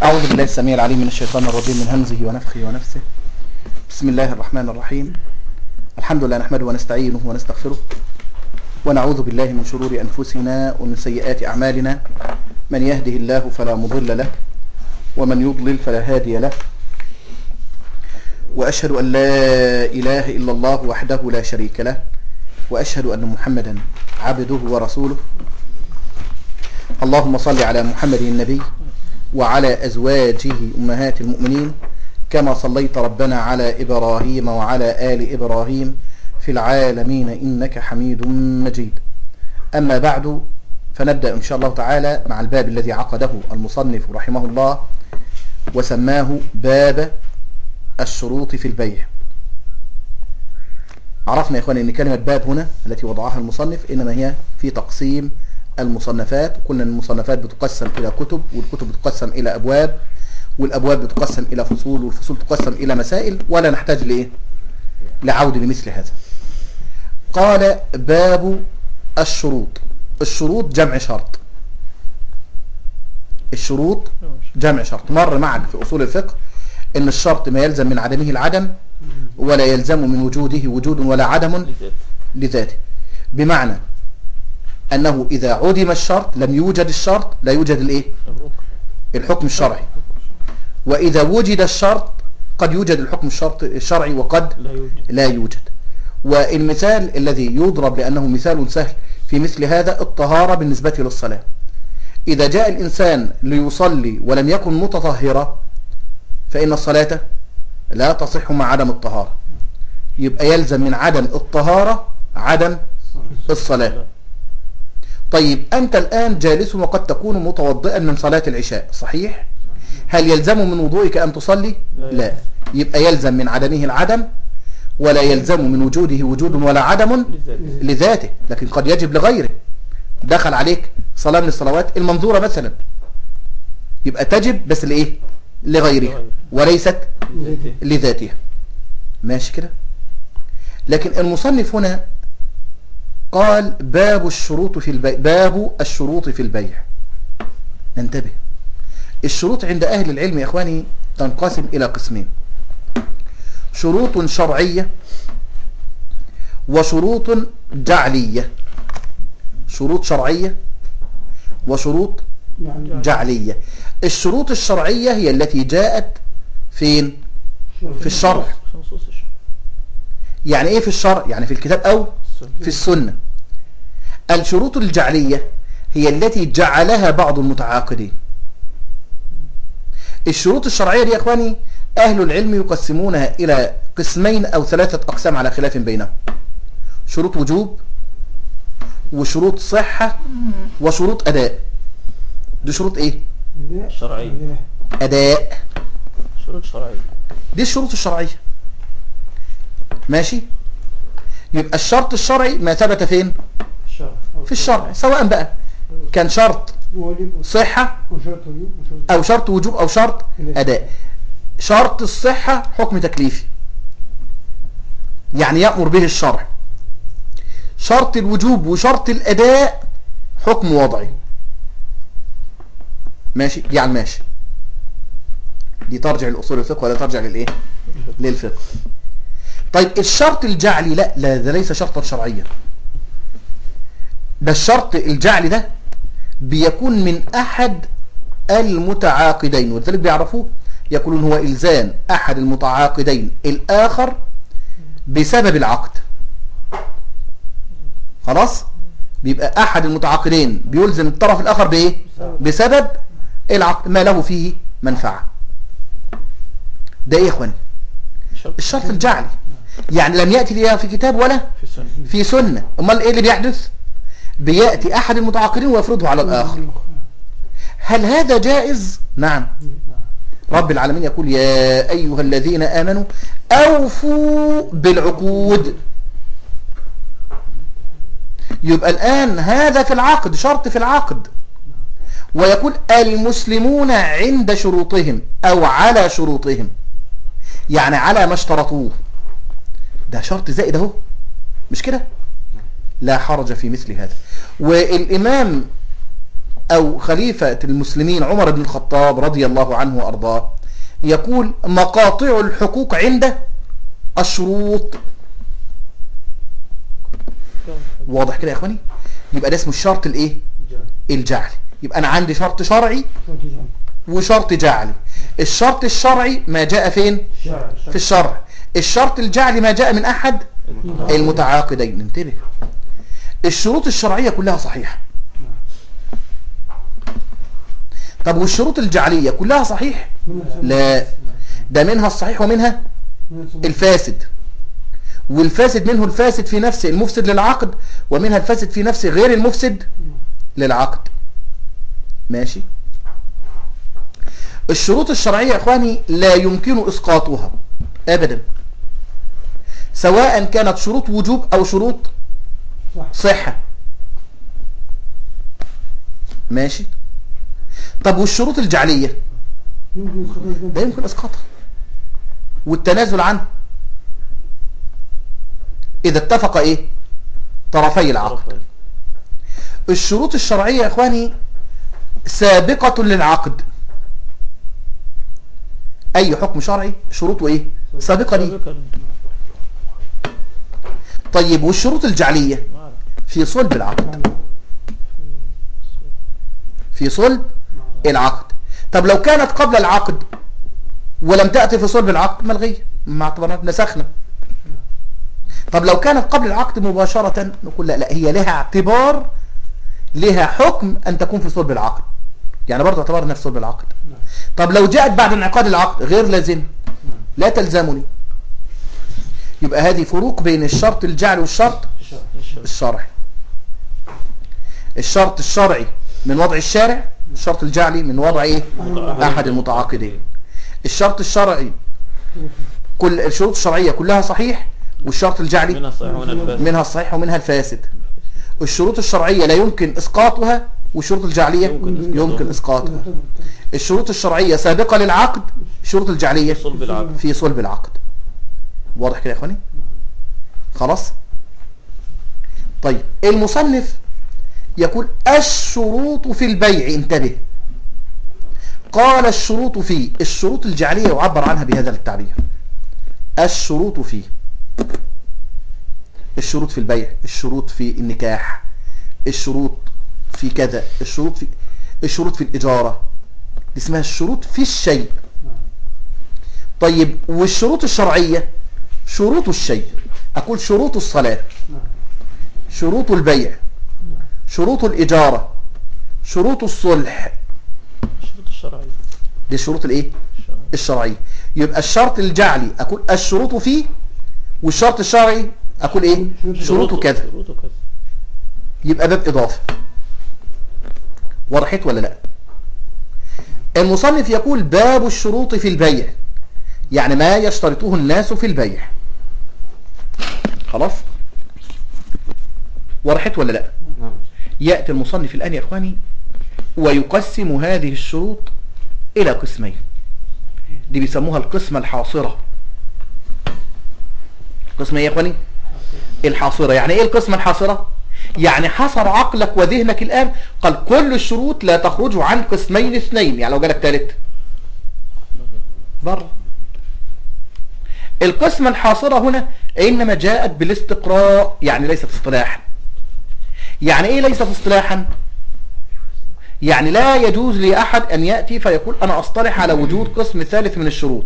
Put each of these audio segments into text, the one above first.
أعوذ بالله السميع العليم من الشيطان الرجيم من همزه ونفخه ونفسه بسم الله الرحمن الرحيم الحمد لله نحمده ونستعينه ونستغفره ونعوذ بالله من شرور أنفسنا ومن سيئات أعمالنا من يهده الله فلا مضل له ومن يضلل فلا هادي له وأشهد أن لا إله إلا الله وحده لا شريك له وأشهد أن محمدا عبده ورسوله اللهم صل على محمد النبي وعلى أزواجه أمهات المؤمنين كما صليت ربنا على إبراهيم وعلى آل إبراهيم في العالمين إنك حميد مجيد أما بعد فنبدأ إن شاء الله تعالى مع الباب الذي عقده المصنف رحمه الله وسماه باب الشروط في البيع عرفنا يا إخواني أن كلمة باب هنا التي وضعها المصنف إنما هي في تقسيم المصنفات قلنا ان المصنفات بتقسم الى كتب والكتب بتقسم الى ابواب والابواب بتقسم الى فصول والفصول تقسم الى مسائل ولا نحتاج لايه لعود لمثل هذا قال باب الشروط الشروط جمع شرط الشروط جمع شرط مر معك في اصول الفقه ان الشرط ما يلزم من عدمه العدم ولا يلزم من وجوده وجود ولا عدم لذاته بمعنى أنه إذا عدم الشرط لم يوجد الشرط لا يوجد الإيه؟ الحكم الشرعي وإذا وجد الشرط قد يوجد الحكم الشرط الشرعي وقد لا يوجد والمثال الذي يضرب لأنه مثال سهل في مثل هذا الطهارة بالنسبة للصلاة إذا جاء الإنسان ليصلي ولم يكن متطهرا فإن الصلاة لا تصح مع عدم الطهارة يبقى يلزم من عدم الطهارة عدم الصلاة طيب أنت الآن جالس وقد تكون متوضئا من صلاة العشاء صحيح هل يلزم من وضوئك أن تصلي لا يبقى يلزم من عدمه العدم ولا يلزم من وجوده وجود ولا عدم لذاته لكن قد يجب لغيره دخل عليك صلاة من الصلوات المنظورة مثلا يبقى تجب بس لإيه لغيرها وليست لذاتها ماشي كده لكن المصنف هنا قال باب الشروط في البيع باب الشروط في البيع ننتبه الشروط عند أهل العلم يا إخواني تنقسم إلى قسمين شروط شرعية وشروط جعلية شروط شرعية وشروط جعلية الشروط الشرعية هي التي جاءت فين في الشرع يعني ايه في الشرع يعني في الكتاب او في السنة الشروط الجعلية هي التي جعلها بعض المتعاقدين الشروط الشرعية دي يا اخواني اهل العلم يقسمونها الى قسمين او ثلاثة اقسام على خلاف بينهم شروط وجوب وشروط صحة وشروط اداء دي شروط ايه شرعية اداء شروط شرعية دي الشروط الشرعية ماشي يبقى الشرط الشرعي ما ثبت فين في الشرع سواء بقى كان شرط صحة او شرط وجوب او شرط اداء شرط الصحة حكم تكليفي يعني يأمر به الشرع شرط الوجوب وشرط الاداء حكم وضعي ماشي دي على الماشي دي ترجع لأصول الفقه ولا ترجع للايه للفقه طيب الشرط الجعلي لا لا ده ليس شرطا شرعيا ده الشرط الجعلي ده بيكون من أحد المتعاقدين ولذلك بيعرفوه يقولون هو إلزام أحد المتعاقدين الآخر بسبب العقد خلاص بيبقى أحد المتعاقدين بيلزم الطرف الآخر بإيه بسبب العقد ما له فيه منفعة ده إيه يا إخواني الشرط الجعلي يعني لم يأتي فيها في كتاب ولا في السنة في سنة امال ايه اللي بيحدث بيأتي احد المتعاقدين ويفرضه على الاخر هل هذا جائز نعم رب العالمين يقول يا ايها الذين امنوا اوفوا بالعقود يبقى الان هذا في العقد شرط في العقد ويقول المسلمون عند شروطهم او على شروطهم يعني على ما اشترطوه ده شرط زائد اهو مش كده لا حرج في مثل هذا والإمام أو خليفة المسلمين عمر بن الخطاب رضي الله عنه وأرضاه يقول مقاطع الحقوق عنده الشروط واضح كده يا اخواني يبقى ده اسمه الشرط الايه الجعلي يبقى انا عندي شرط شرعي وشرط جعلي الشرط الشرعي ما جاء فين في الشرع الشرط الجعلي ما جاء من احد المتعاقدين انتبه الشروط الشرعية كلها صحيحة طب والشروط الجعلية كلها صحيح لا ده منها الصحيح ومنها الفاسد والفاسد منه الفاسد في نفسه المفسد للعقد ومنها الفاسد في نفسه غير المفسد للعقد ماشي الشروط الشرعية يا اخواني لا يمكن اسقاطها ابدا سواء كانت شروط وجوب او شروط صحة ماشي طب والشروط الجعلية لا يمكن اسقاطها والتنازل عنه اذا اتفق ايه طرفي العقد الشروط الشرعية يا اخواني سابقة للعقد اي حكم شرعي شروطه ايه سابقة ليه طيب والشروط الجعلية في صلب العقد في صلب العقد طب لو كانت قبل العقد ولم تأتي في صلب العقد ملغية ما اعتبرنا نسخنا طب لو كانت قبل العقد مباشرة نقول لا لا هي لها اعتبار لها حكم أن تكون في صلب العقد يعني برضه اعتبار انها في صلب العقد طب لو جاءت بعد انعقاد العقد غير لازم لا تلزمني يبقى هذه فروق بين الشرط الجعلي والشرط الشرعي الشرط الشرعي من وضع الشارع الشرط الجعلي من وضع ايه احد المتعاقدين الشرط الشرعي كل الشروط الشرعية كلها صحيح والشرط الجعلي منها الصحيح ومنها الفاسد منها الصحيح ومنها الفاسد الشروط الشرعية لا يمكن اسقاطها والشروط الجعلية يمكن إسقاطها. يمكن اسقاطها الشروط الشرعية سابقة للعقد الشروط الجعلية صلب العقد في صلب العقد واضح كده يا اخواني خلاص طيب المصنف يقول الشروط في البيع انتبه قال الشروط فيه الشروط الجعلية يعبر عنها بهذا التعبير الشروط فيه الشروط في البيع الشروط في النكاح الشروط في كذا الشروط في الشروط في الإجارة دي اسمها الشروط في الشيء طيب والشروط الشرعية شروط الشيء أقول شروط الصلاة شروط البيع شروط الإجارة شروط الصلح الشروط الشرعية دي الشروط الايه الشرعية. الشرعية يبقى الشرط الجعلي أقول الشروط فيه والشرط الشرعي أقول ايه شروطه كذا شروطه كذا يبقى باب إضافة وضحت ولا لا المصنف يقول باب الشروط في البيع يعني ما يشترطه الناس في البيع خلاص وضحت ولا لا نعم يأتي المصنف الآن يا إخواني ويقسم هذه الشروط إلى قسمين دي بيسموها القسمة الحاصرة قسم ايه يا إخواني الحاصرة يعني إيه القسمة الحاصرة يعني حصر عقلك وذهنك الآن قال كل الشروط لا تخرج عن قسمين اثنين يعني لو جالك ثالث بره القسمة الحاصرة هنا إنما جاءت بالاستقراء يعني ليست اصطلاحا يعني ايه ليست اصطلاحا يعني لا يجوز لأحد أن يأتي فيقول أنا أصطلح على وجود قسم ثالث من الشروط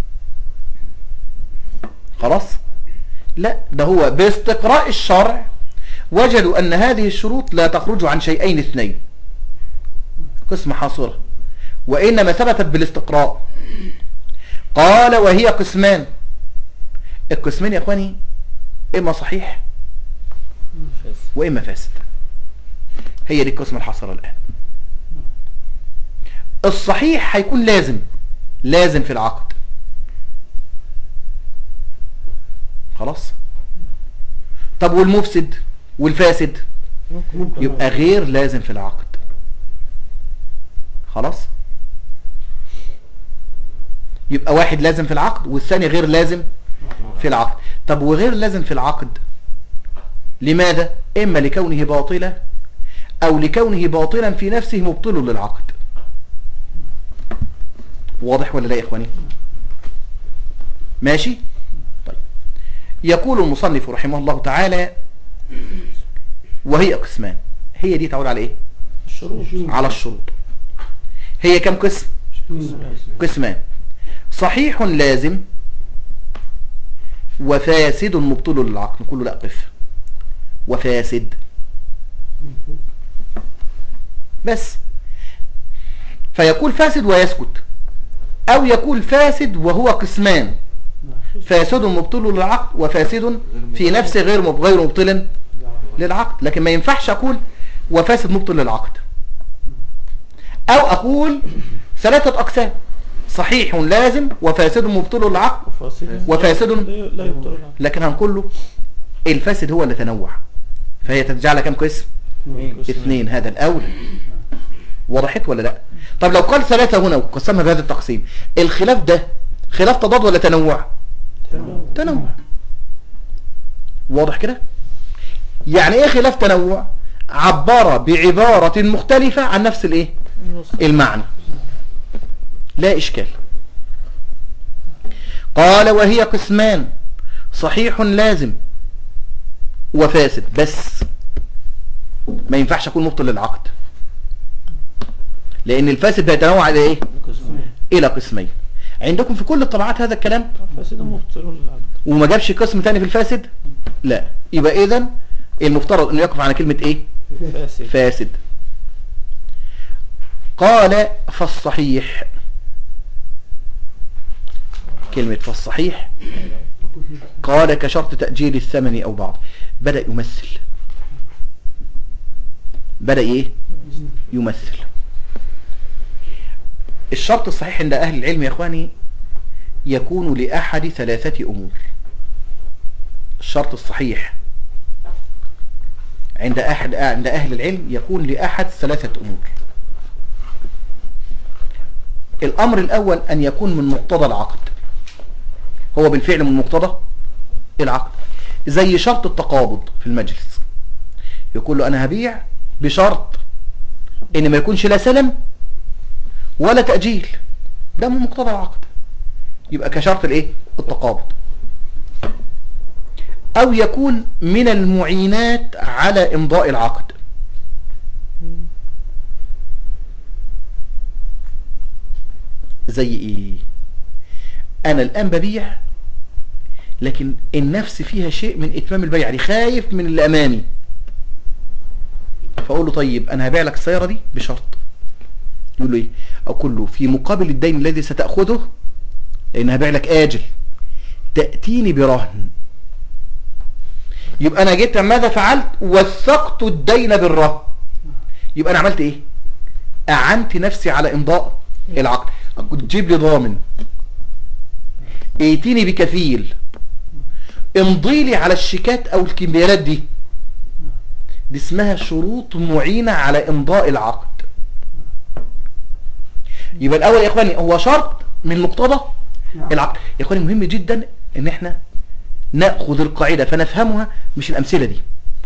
خلاص لا ده هو باستقراء الشرع وجدوا أن هذه الشروط لا تخرج عن شيئين اثنين قسم حاصرة وإنما ثبتت بالاستقراء قال وهي قسمان القسمين يا أخواني إما صحيح فاسد وإما فاسد هي دي القسمة الحاصرة الآن الصحيح هيكون لازم لازم في العقد خلاص طب والمفسد والفاسد يبقى غير لازم في العقد خلاص يبقى واحد لازم في العقد والثاني غير لازم في العقد طب وغير لازم في العقد لماذا اما لكونه باطلة أو لكونه باطلا في نفسه مبطل للعقد واضح ولا لا يا إخواني ماشي طيب يقول المصنف رحمه الله تعالى وهي قسمان هي دي تعود على ايه الشروط على الشروط هي كم قسم قسمان صحيح لازم وفاسد مبطل للعقد نقول له لا قف وفاسد بس فيقول فاسد ويسكت او يقول فاسد وهو قسمان فاسد مبطل للعقد وفاسد في نفسه غير مب- غير مبطل للعقد لكن ما ينفعش اقول وفاسد مبطل للعقد او اقول ثلاثة اقسام صحيح لازم وفاسد مبطل للعقد وفاسد وفاسد لا لا يبطل العقد. لكن هنقول له الفاسد هو اللي تنوع فهي ترجع لك كم قسم اثنين هذا الاول وضحت ولا لا طب لو قال ثلاثة هنا وقسمها بهذا التقسيم الخلاف ده خلاف تضاد ولا تنوع تمام. تنوع واضح كده يعني ايه خلاف تنوع عبر بعبارة مختلفة عن نفس الايه المعنى لا اشكال قال وهي قسمان صحيح لازم وفاسد بس ما ينفعش اكون مبطل للعقد لان الفاسد بيتنوع الى ايه قسمين. الى قسمين عندكم في كل الطبعات هذا الكلام فاسد مبطل للعقد وما جابش قسم تاني في الفاسد لا يبقى اذا المفترض انه يقف على كلمة ايه فاسد فاسد قال فالصحيح كلمة فالصحيح قال كشرط تأجيل الثمن أو بعض بدأ يمثل بدأ إيه يمثل الشرط الصحيح عند أهل العلم يا إخواني يكون لأحد ثلاثة أمور الشرط الصحيح عند أحد عند أهل العلم يكون لأحد ثلاثة أمور الأمر الأول أن يكون من مقتضى العقد هو بالفعل من مقتضى العقد زي شرط التقابض في المجلس يقول له أنا هبيع بشرط إن ما يكونش لا سلم ولا تأجيل ده من مقتضى العقد يبقى كشرط الايه التقابض او يكون من المعينات على امضاء العقد زي ايه انا الان ببيع لكن النفس فيها شيء من اتمام البيع دي خايف من اللي امامي فاقول له طيب انا هبيع لك السياره دي بشرط يقول له ايه اقول له في مقابل الدين الذي ستاخذه لان هبيع لك اجل تاتيني برهن يبقى انا جيت ماذا فعلت وثقت الدين بالرهن يبقى انا عملت ايه اعنت نفسي على امضاء العقد كنت تجيب لي ضامن ائتيني بكفيل امضي لي على الشيكات او الكمبيالات دي دي اسمها شروط معينة على امضاء العقد يبقى الاول يا اخواني هو شرط من مقتضى العقد يا اخواني مهم جدا ان احنا ناخذ القاعده فنفهمها مش الامثله دي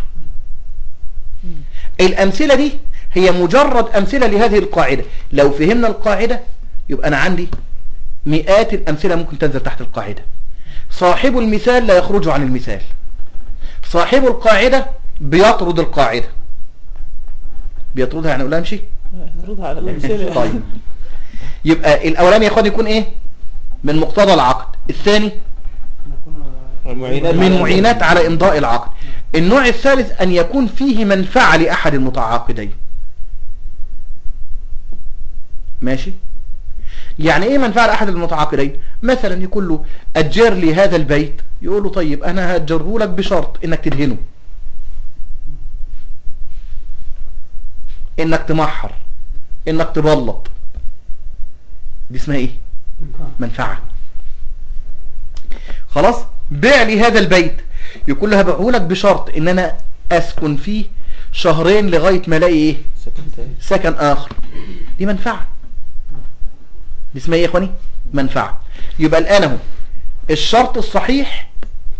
الامثله دي هي مجرد امثله لهذه القاعده لو فهمنا القاعده يبقى انا عندي مئات الامثله ممكن تنزل تحت القاعده صاحب المثال لا يخرج عن المثال صاحب القاعده بيطرد القاعده بيطردها يعني اقول امشي نعرضها على الأمثلة طيب يبقى الاولاني يا اخوان يكون ايه من مقتضى العقد الثاني المعينات من معينات على امضاء العقد النوع الثالث ان يكون فيه منفعة لاحد المتعاقدين ماشي يعني ايه منفعة لاحد المتعاقدين مثلا يقول له اجر لي هذا البيت يقول له طيب انا هاجره لك بشرط انك تدهنه انك تمحر انك تبلط دي اسمها ايه منفعة خلاص بيع لي هذا البيت يقول له هبيعه لك بشرط ان انا اسكن فيه شهرين لغاية ما الاقي ايه سكن تاني سكن اخر دي منفعة دي اسمها ايه يا اخواني منفعة يبقى الان اهو الشرط الصحيح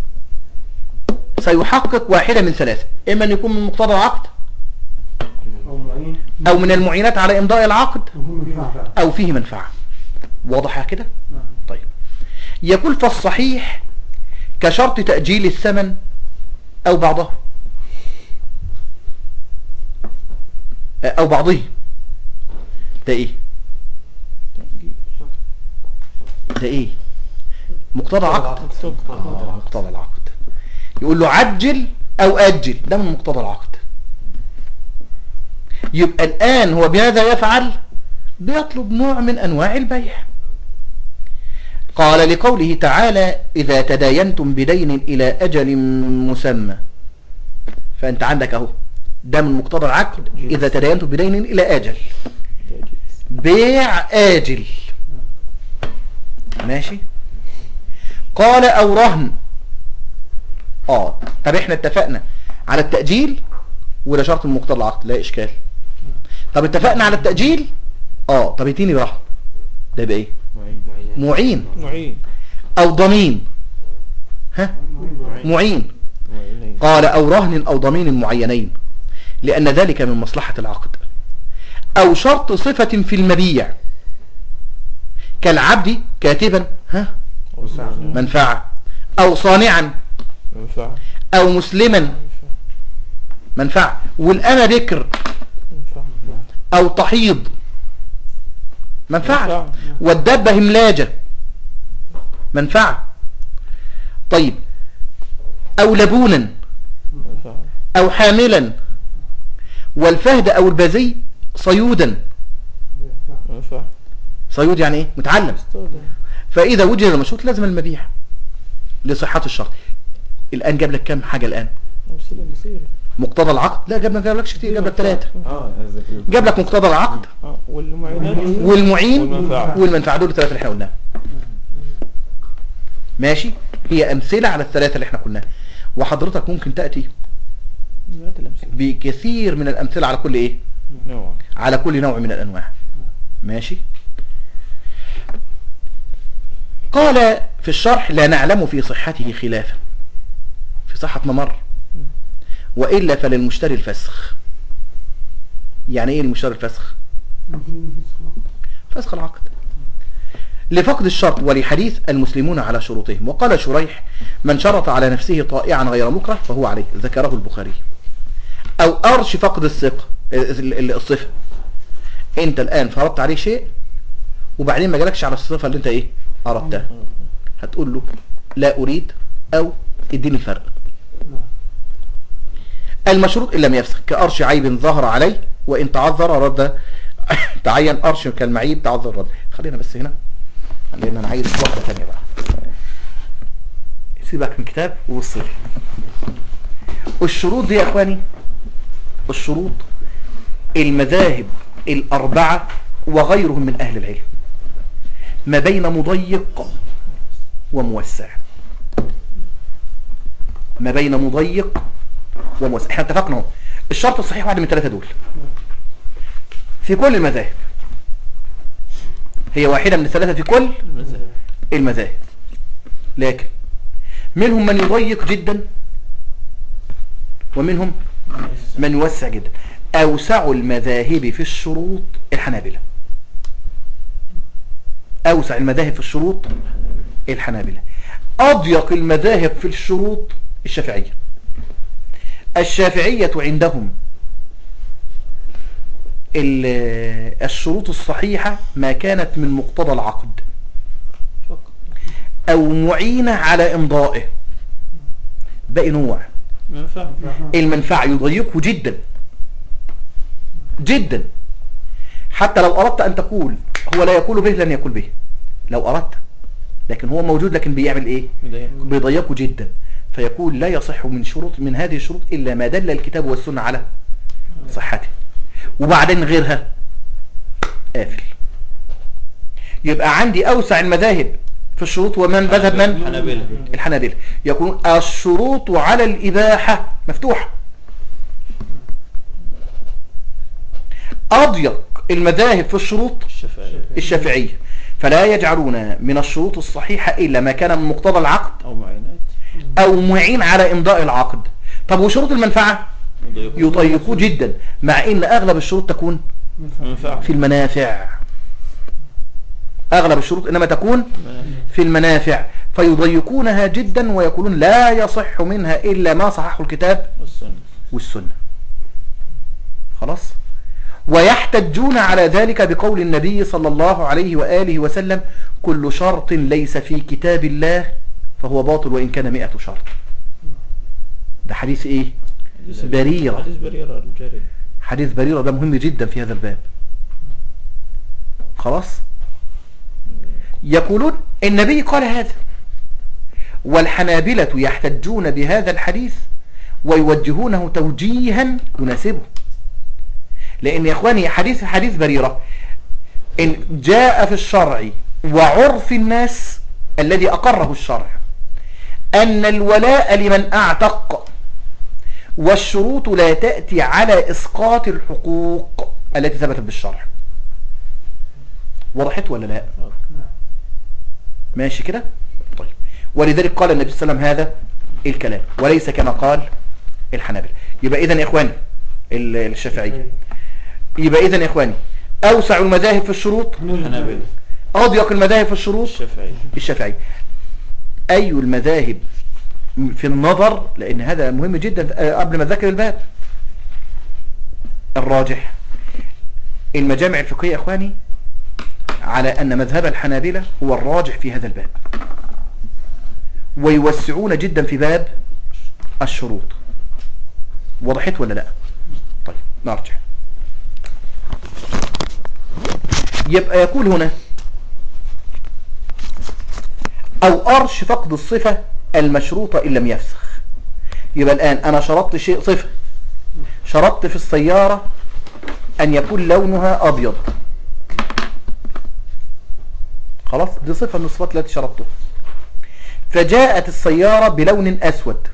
سيحقق واحدة من ثلاثة اما ان يكون من مقتضى العقد أو معين أو من المعينات على إمضاء العقد وهم منفعة أو فيه منفعة واضح كده نعم. طيب يقول فالصحيح كشرط تأجيل الثمن أو بعضه أو بعضه ده إيه ده إيه مقتضى عقد آه، مقتضى العقد يقول له عجل أو أجل ده من مقتضى العقد يبقى الآن هو بهذا يفعل بيطلب نوع من أنواع البيع قال لقوله تعالى إذا تداينتم بدين إلى أجل مسمى فأنت عندك أهو ده من مقتضى العقد إذا تداينتم بدين إلى أجل بيع آجل ماشي قال أو رهن اه طب احنا اتفقنا على التأجيل ولا شرط من مقتضى العقد لا إشكال طب اتفقنا على التأجيل اه طب اديني رهن ده يبقى ايه معين معين او ضمين ها معين معينين قال او رهن او ضمين معينين لان ذلك من مصلحة العقد او شرط صفة في المبيع كالعبد كاتبا ها وسعنا منفعة او صانعا منفعة او مسلما منفعة والأنا ذكر منفعة او تحيض منفعة منفعة. والدابة هملاجة منفعة طيب او لبونا منفعة او حاملا والفهد او البزي صيودا منفعة صيود يعني ايه متعلم استخدم فاذا وجد المشروط لازم المبيع لصحة الشرط الان جاب لك كام حاجة الان أمثلة كثيرة مقتضى العقد لا جاب ما جابلكش كتير جاب لك ثلاثة اه قصدك ال- جاب لك مقتضى العقد آه، والمعينات والمعين والمنفعة. والمنفعة دول الثلاثة اللي احنا قلناها ماشي هي امثلة على الثلاثة اللي احنا قلناها وحضرتك ممكن تأتي مئات الأمثلة بكثير من الامثلة على كل ايه نوع على كل نوع من الانواع ماشي قال في الشرح لا نعلم في صحته خلافا في صحة ممر وإلا فللمشتري الفسخ يعني ايه المشتري الفسخ فسخ العقد لفقد الشرط ولحديث المسلمون على شروطهم وقال شريح من شرط على نفسه طائعا غير مكره فهو عليه ذكره البخاري او ارش فقد الثقة ال- ال- الصفة انت الان فرضت عليه شيء وبعدين ما جالكش على الصفة اللي انت ايه اردتها هتقول له لا اريد او اديني الفرق المشروط ان لم يفسخ كارش عيب ظهر عليه وان تعذر رد تعين ارش كالمعيب تعذر رد خلينا بس هنا لان انا عايز واحده ثانيه بقى سيبك من كتاب ووصل والشروط دي يا اخواني الشروط المذاهب الاربعه وغيرهم من اهل العلم ما بين مضيق وموسع ما بين مضيق وموسع احنا اتفقنا اهو الشرط الصحيح واحد من الثلاثه دول في كل المذاهب هي واحدة من الثلاثة في كل المذاهب المذاهب لكن منهم من يضيق جدا ومنهم من يوسع جدا أوسع المذاهب في الشروط الحنابلة أوسع المذاهب في الشروط الحنابلة أضيق المذاهب في الشروط الشافعية الشافعية عندهم ال- الشروط الصحيحة ما كانت من مقتضى العقد فقط أو معينة على إمضائه باقي نوع منفعة المنفعة يضيقه جدا جدا حتى لو أردت أن تقول هو لا يقول به لن يقول به لو أردت لكن هو موجود لكن بيعمل إيه بداية بيضيقه جدا فيقول لا يصح من شروط من هذه الشروط إلا ما دل الكتاب والسنة على صحته وبعدين غيرها قافل يبقى عندي أوسع المذاهب في الشروط ومن مذهب من حنابلة الحنابلة يكون الشروط على الإباحة مفتوحة أضيق المذاهب في الشروط الشفاعية الشافعية فلا يجعلون من الشروط الصحيحة إلا ما كان من مقتضى العقد أو معينات أو معين على إمضاء العقد طب وشروط المنفعة يضيقوه جدا مع ان اغلب الشروط تكون منفعة في المنافع اغلب الشروط انما تكون في المنافع فيضيقونها جدا ويقولون لا يصح منها الا ما صححه الكتاب والسنة والسنة خلاص ويحتجون على ذلك بقول النبي صلى الله عليه وآله وسلم كل شرط ليس في كتاب الله فهو باطل وإن كان مئة شرط ده حديث ايه حديث- بريرة. حديث بريرة الجارية حديث بريرة ده مهم جدا في هذا الباب خلاص يقولون النبي قال هذا والحنابلة يحتجون بهذا الحديث ويوجهونه توجيها يناسبه لأن يا إخواني حديث حديث بريرة إن جاء في الشرع وعرف الناس الذي أقره الشرع أن الولاء لمن أعتق والشروط لا تأتي على إسقاط الحقوق التي ثبتت بالشرع وضحت ولا لا ماشي كده طيب ولذلك قال النبي صلى الله عليه وسلم هذا الكلام وليس كما قال الحنابلة يبقى إذن يا إخواني ال- الشافعية يبقى إذن يا إخواني أوسع المذاهب في الشروط الحنابلة أضيق المذاهب في الشروط الشافعي الشافعي أي المذاهب في النظر لأن هذا مهم جدا آه، قبل ما ذكر الباب الراجح المجامع الفقهية يا أخواني على أن مذهب الحنابلة هو الراجح في هذا الباب ويوسعون جدا في باب الشروط وضحت ولا لا طيب نرجع يبقى يقول هنا أو أرش فقد الصفة المشروطة إن لم يفسخ يبقى الآن أنا شرطت شيء صفة شرطت في السيارة أن يكون لونها أبيض خلاص دي صفة من الصفات التي شرطتها فجاءت السيارة بلون أسود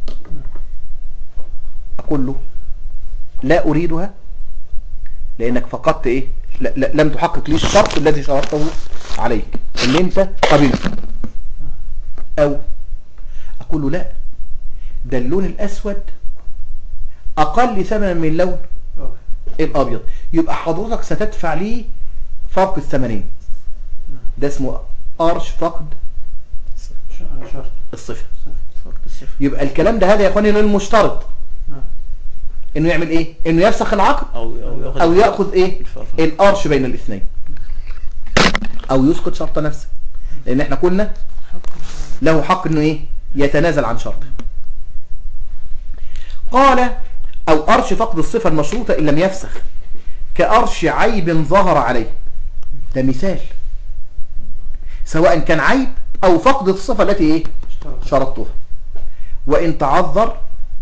أقول له لا أريدها لأنك فقدت إيه لا لا لم تحقق لي الشرط الذي شرطته عليك اللي أنت قبلته أو أقول له لا ده اللون الأسود أقل ثمنا من اللون الأبيض يبقى حضرتك ستدفع لي فرق الثمنين ده اسمه أرش فقد شرط الصفة فرق الصفر يبقى الكلام ده هذا يا اخواني للمشترط نعم. انه يعمل ايه انه يفسخ العقد أو أو ياخذ او ياخذ ايه الفرق. الارش بين الاثنين او يسقط شرط نفسه لان احنا قلنا له حق انه ايه يتنازل عن شرطه قال او ارش فقد الصفة المشروطة ان لم يفسخ كارش عيب ظهر عليه ده مثال سواء كان عيب او فقد الصفة التي ايه اشترط شرطتها وإن تعذر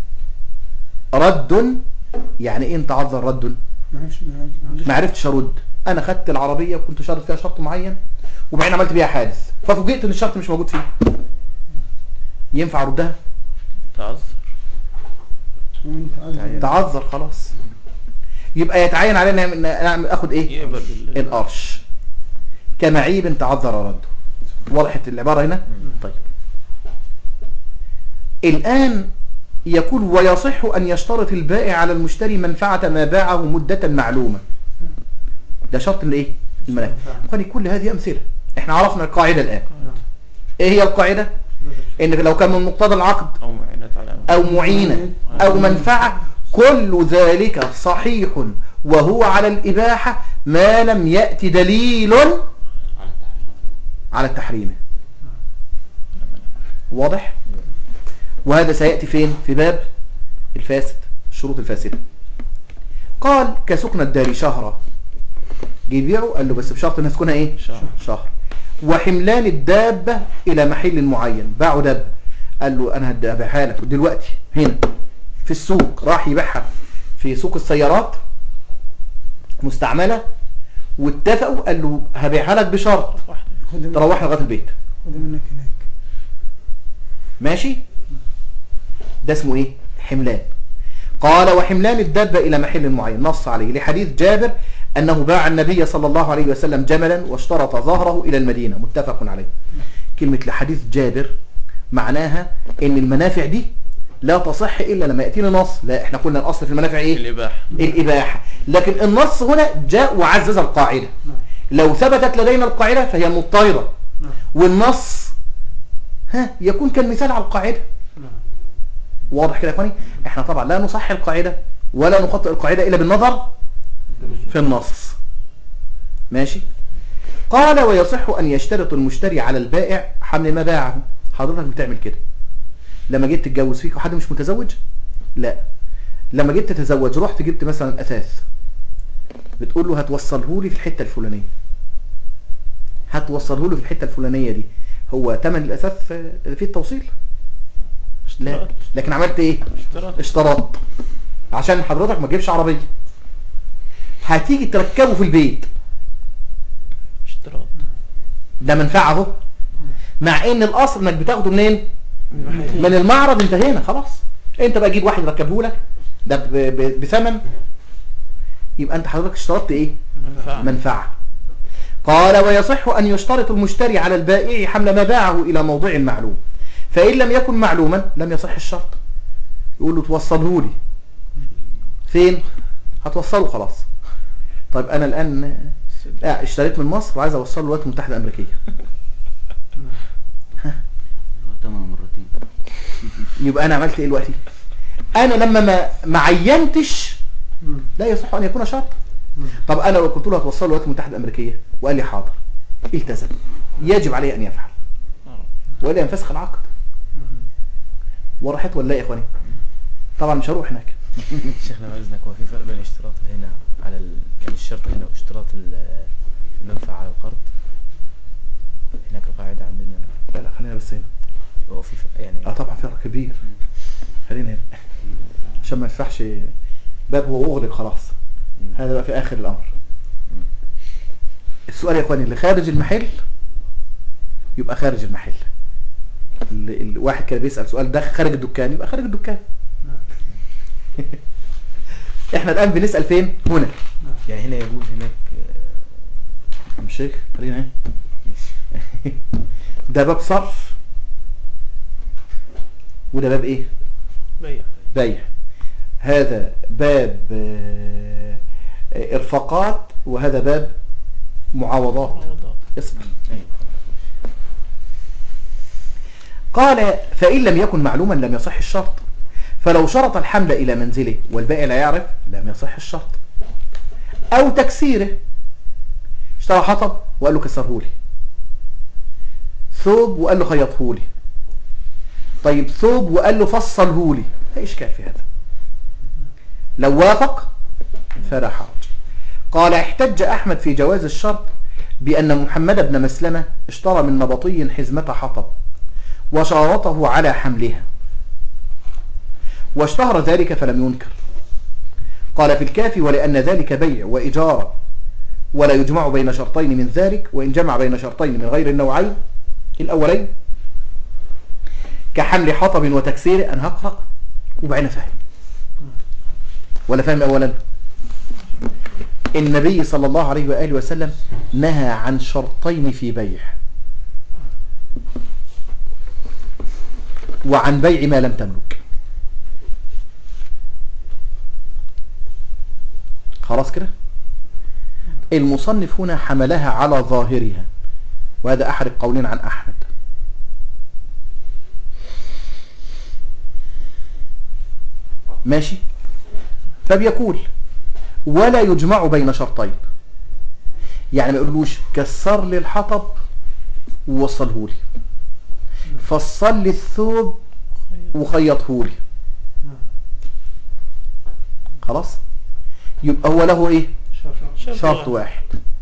رد يعني إيه إن تعذر رد ما عرفش ما عرفش ما عرفتش أرد أنا خدت العربية وكنت شرط فيها شرط معين وبعدين عملت بيها حادث ففوجئت إن الشرط مش موجود فيه ينفع أردها تعذر وانت عايز تعذر خلاص يبقى يتعين علينا ان أنا اخد ايه يقبل بال- القرش كمعيب تعذر رده وضحت العبارة هنا طيب الآن يقول ويصح أن يشترط البائع على المشتري منفعة ما باعه مدة معلومة ده شرط الايه المنافع أخواني كل هذه أمثلة احنا عرفنا القاعدة الآن ايه هي القاعدة ان لو كان من مقتضى العقد أو معينات على أمر. أو معينة أو منفعة كل ذلك صحيح وهو على الإباحة ما لم يأتي دليل على التحريم واضح وهذا سيأتي فين في باب الفاسد الشروط الفاسدة قال كسكن الدار شهرا جه يبيعه قال له بس بشرط انها تكونها ايه شهر. شهر وحملان الدابة الى محل معين باعوا دابة قال له انا هبيعها لك دلوقتي هنا في السوق راح يبيعها في سوق السيارات مستعملة واتفقوا قال له هبيعها لك بشرط واحدة خد من- تروح لغايه البيت خد منك هناك ماشي ده اسمه ايه حملان قال وحملان الدابة إلى محل معين نص عليه لحديث جابر أنه باع النبي صلى الله عليه وسلم جملا واشترط ظهره إلى المدينة متفق عليه كلمة لحديث جابر معناها أن المنافع دي لا تصح الا لما ياتينا نص لا احنا قلنا الاصل في المنافع ايه الإباحة الاباحه لكن النص هنا جاء وعزز القاعده نعم لو ثبتت لدينا القاعده فهي مضطرده نعم والنص ها يكون كالمثال على القاعده نعم واضح كده يا اخواني احنا طبعا لا نصحح القاعده ولا نخطئ القاعده الا بالنظر في النص ماشي قال ويصح أن يشترط المشتري على البائع حمل ما باعه حضرتك بتعمل كده لما جيت تتجوز فيك وحد مش متزوج لا لما جيت تتزوج رحت جبت مثلا أثاث بتقول له هتوصله لي في الحتة الفلانية هتوصله له في الحتة الفلانية دي هو تمن الأثاث في التوصيل لا اشتراط. لكن عملت ايه اشتراط اشترط عشان حضرتك ما تجيبش عربية هتيجي تركبه في البيت اشتراط ده منفعه اهو مع ان الاصل انك بتاخده منين من المعرض انتهينا خلاص انت بقى جيب واحد يركبه لك ده ب- ب- بثمن يبقى انت حضرتك اشترطت ايه منفعة منفعه قال ويصح ان يشترط المشتري على البائع حمل ما باعه الى موضع معلوم فان لم يكن معلوما لم يصح الشرط يقول له توصله لي فين هتوصله خلاص طيب انا الان آه، اشتريت من مصر وعايز اوصله الولايات المتحده الامريكيه تمام مرتين يبقى انا عملت ايه دلوقتي انا لما ما ما عينتش مم. لا يصح ان يكون شرط مم. طب انا لو قلت له هتوصله الولايات المتحده الامريكيه وقال لي حاضر التزم يجب عليه ان يفعل والا ينفسخ العقد وراحت ولا لا يا اخواني طبعا مش هروح هناك شيخنا بعد اذنك هو في فرق بين الاشتراط هنا على ال... يعني الشرط هنا واشتراط ال- المنفعة على القرض هناك القاعدة عندنا لا لا خلينا بس هنا هو في فرق يعني اه طبعا فرق كبير خلينا هنا عشان ما ينفعش باب هو اغلق خلاص مم. هذا بقى في اخر الامر مم. السؤال يا اخواني اللي خارج المحل يبقى خارج المحل ال- الواحد كده بيسأل سؤال ده خارج الدكان يبقى خارج الدكان احنا الان بنسأل فين هنا يعني هنا يجوز هناك آه، عم الشيخ خلينا هنا ماشي. ده باب صرف وده باب ايه بيع بيع هذا باب آه، آه، ارفاقات وهذا باب معاوضات معوضات. اصبر ايوه قال فإن لم يكن معلوما لم يصح الشرط فلو شرط الحمل إلى منزله والبائع لا يعرف لم يصح الشرط أو تكسيره اشترى حطب وقال له كسره لي ثوب وقال له خيطه لي طيب ثوب وقال له فصله لي لا إشكال في هذا لو وافق فلا حرج قال احتج أحمد في جواز الشرط بأن محمد بن مسلمة اشترى من نبطي حزمة حطب وشارطه على حملها واشتهر ذلك فلم ينكر قال في الكافي ولأن ذلك بيع وإجارة ولا يجمع بين شرطين من ذلك وإن جمع بين شرطين من غير النوعين الأولين كحمل حطب وتكسير أنا هقرأ وبعدين فهم ولا فهم أولا النبي صلى الله عليه وآله وسلم نهى عن شرطين في بيع وعن بيع ما لم تملك خلاص كده المصنف هنا حملها على ظاهرها وهذا أحد القولين عن أحمد ماشي فبيقول ولا يجمع بين شرطين يعني ما يقولوش كسر لي الحطب ووصله لي فصل لي الثوب وخيطه لي خلاص يبقى هو له ايه شرط واحد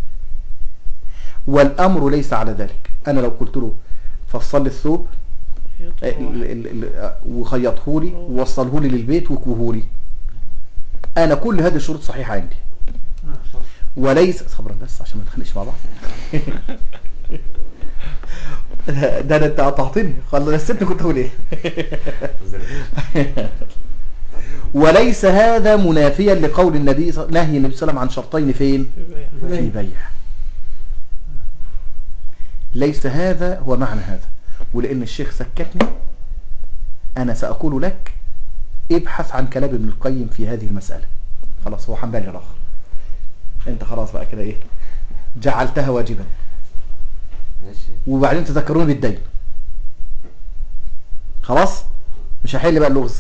والامر ليس على ذلك انا لو قلت له فصل لي الثوب آه، ال- ال- ال- آه، وخيطه لي ووصله لي للبيت وكوه لي انا كل هذه الشروط صحيحه عندي وليس صبرا بس عشان ما نتخانقش مع بعض ده ده انت قطعتني خلاص نسيتني كنت اقول ايه وليس هذا منافيا لقول النبي صلى- نهي النبي صلى الله عليه وسلم عن شرطين فين في بيع في بيع ليس هذا هو معنى هذا ولأن الشيخ سكتني أنا سأقول لك ابحث عن كلام ابن القيم في هذه المسألة خلاص هو حنبالي الآخر انت خلاص بقى كده ايه جعلتها واجبا ماشي وبعدين تذكروني بالدين خلاص مش هحل بقى اللغز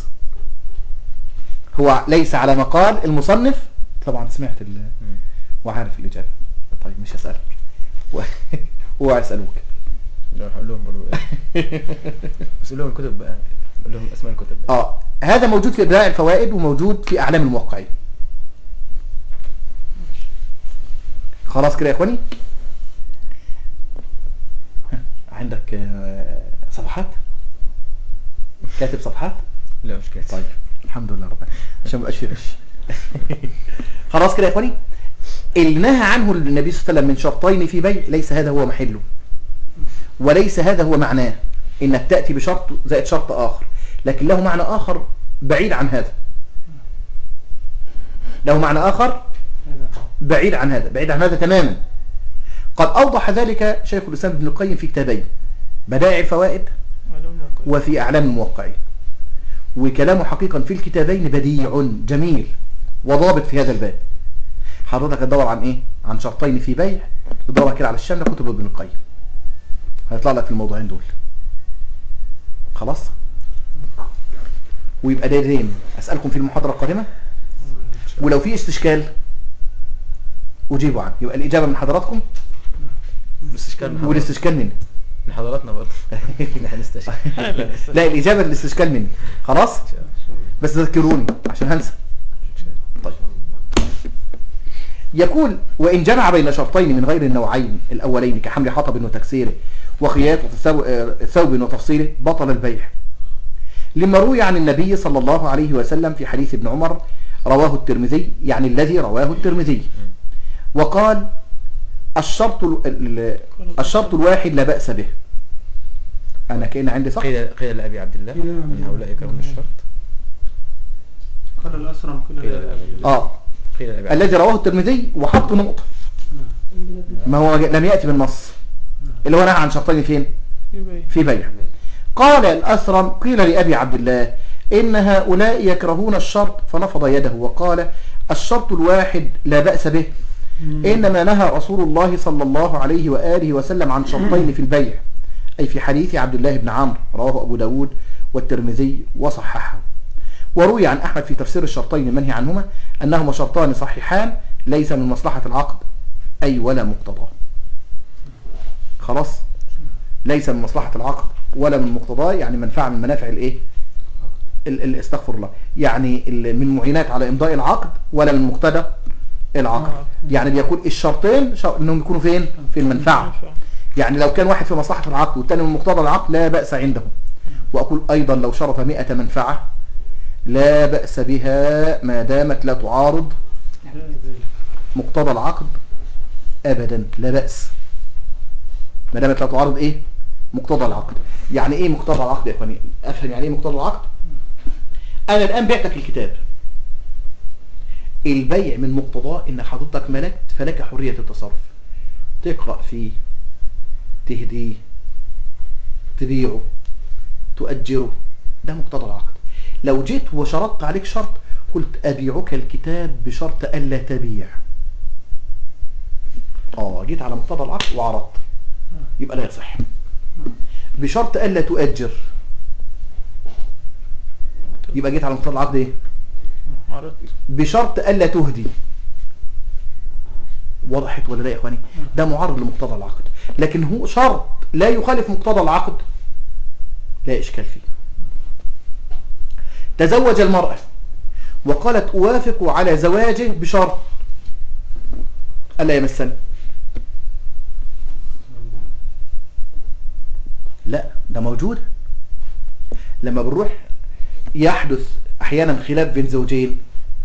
هو ليس على مقال المصنف طبعا سمعت ال... مم. وعارف الإجابة طيب مش هسألك و... وهسألوك لو هقول لهم برضه ايه بس قول لهم الكتب بقى قول لهم اسماء الكتب بقى. اه هذا موجود في إبداع الفوائد وموجود في أعلام الموقعين خلاص كده يا إخواني ها، عندك آه، صفحات كاتب صفحات لا مش كده طيب الحمد لله رب العالمين عشان ما يبقاش في غش خلاص كده يا اخواني اللي نهى عنه النبي صلى الله عليه وسلم من شرطين في بيع ليس هذا هو محله وليس هذا هو معناه انك تأتي بشرط زائد شرط اخر لكن له معنى اخر بعيد عن هذا له معنى اخر بعيد عن هذا بعيد عن هذا تماما قد اوضح ذلك شيخ الاسلام ابن القيم في كتابين بدائع الفوائد علوم نقل. وفي أعلام الموقعين وكلامه حقيقا في الكتابين بديع جميل وضابط في هذا الباب حضرتك هتدور عن ايه عن شرطين في بيع تدور كده على الشاملة كتب ابن القيم هيطلع لك في الموضوعين دول خلاص ويبقى دايرين اسالكم في المحاضره القادمه ولو في استشكال اجيبوا عنه يبقى الاجابه من حضراتكم الاستشكال من حضرات- والاستشكال مني من حضراتنا برضه احنا هنستشكل لا الاجابه الاستشكال مني خلاص بس ذكروني عشان هنسى طيب يقول وإن جمع بين شرطين من غير النوعين الأولين كحمل حطب وتكسيره وخياطة الثو- آه، ثوب وتفصيله بطل البيع لما روي عن النبي صلى الله عليه وسلم في حديث ابن عمر رواه الترمذي يعني الذي رواه الترمذي وقال الشرط ال- ال- الشرط الواحد لا بأس به أنا كأن عندي صح قيل قيل لأبي عبد الله قيل لأبي من هؤلاء يكرهون الشرط قال الأسرم كل قيل لأبي عبد الله آه قيل لأبي عبد الله الذي رواه الترمذي وحط نقطة ما هو لم يأتي بالنص اللي هو نهى عن شرطين فين يبقى في بيع قال الأثرم قيل لأبي عبد الله إن هؤلاء يكرهون الشرط فنفض يده وقال الشرط الواحد لا بأس به إنما نهى رسول الله صلى الله عليه وآله وسلم عن شرطين في البيع أي في حديث عبد الله بن عمرو رواه أبو داود والترمذي وصححه وروي عن أحمد في تفسير الشرطين المنهي عنهما أنهما شرطان صحيحان ليس من مصلحة العقد أي ولا مقتضاه خلاص ليس من مصلحة العقد ولا من مقتضاه يعني منفعة من منافع الايه ال- ال- استغفر الله يعني ال- من معينات على امضاء العقد ولا من مقتضى العقد يعني بيكون الشرطين شر- انهم يكونوا فين في المنفعة يعني لو كان واحد في مصلحة العقد والتاني من مقتضى العقد لا بأس عنده وأقول أيضا لو شرط مئة منفعة لا بأس بها ما دامت لا تعارض مقتضى العقد أبدا لا بأس ما دامت لا تعارض إيه مقتضى العقد يعني إيه مقتضى العقد يا إخواني أفهم يعني إيه مقتضى العقد أنا الآن بعتك الكتاب البيع من مقتضاه إن حضرتك ملكت فلك حرية التصرف تقرأ فيه تهديه تبيعه تؤجره ده مقتضى العقد لو جيت وشرطت عليك شرط قلت أبيعك الكتاب بشرط ألا تبيع اه جيت على مقتضى العقد وعرضت يبقى لا يصح بشرط ألا تؤجر يبقى جيت على مقتضى العقد ايه عرضت بشرط ألا تهدي وضحت ولا لا يا اخواني ده معرض لمقتضى العقد لكن هو شرط لا يخالف مقتضى العقد لا اشكال فيه تزوج المرأة وقالت اوافق على زواجه بشرط ألا يمسني لا ده موجود لما بنروح يحدث احيانا خلاف بين زوجين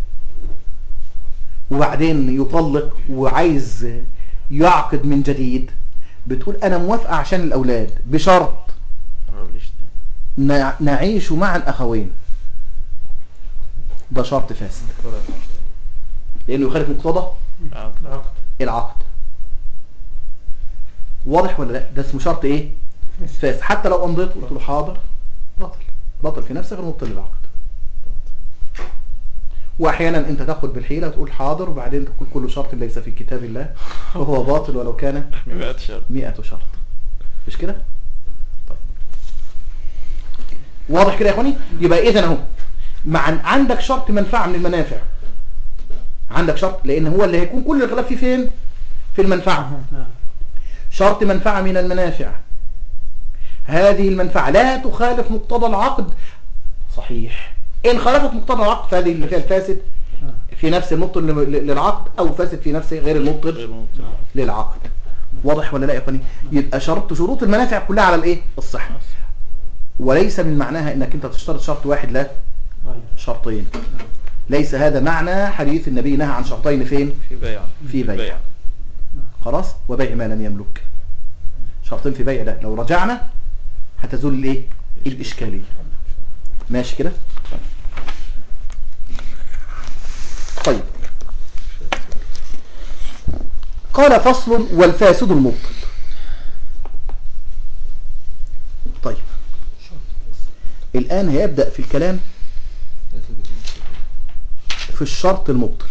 وبعدين يطلق وعايز يعقد من جديد بتقول انا موافقة عشان الاولاد بشرط قربليش ده نع- نعيش مع الاخوين ده شرط فاسد لانه يخالف مقتضى عقد العقد واضح ولا لا ده اسمه شرط ايه فاسد حتى لو امضيت قلت له حاضر بطل بطل في نفسك غير مبطل للعقد واحيانا انت تاخد بالحيلة تقول حاضر وبعدين تقول كل شرط ليس في كتاب الله وهو باطل ولو كان مئات شرط مئة شرط مش كده طيب واضح كده يا اخواني يبقى اذا اهو مع عندك شرط منفعة من المنافع عندك شرط لان هو اللي هيكون كل الخلاف فيه فين في المنفعة نعم شرط منفعة من المنافع هذه المنفعة لا تخالف مقتضى العقد صحيح إن خالفت مقتضى العقد فهذه اللي فيها الفاسد نعم. في نفس المبطل لل- للعقد أو فاسد في نفسه غير غير المبطل ممكن للعقد واضح ولا لا يا اخواني يبقى شرط شروط المنافع كلها على الايه الصحة وليس من معناها انك انت تشترط شرط واحد لا غير شرطين ليس هذا معنى حديث النبي نهى عن شرطين فين في بيع في بيع خلاص وبيع ما لم يملك شرطين في بيع ده لو رجعنا هتزول الايه الاشكاليه ماشي كده طيب قال فصل والفاسد المبطل طيب الآن هيبدأ في الكلام في الشرط المبطل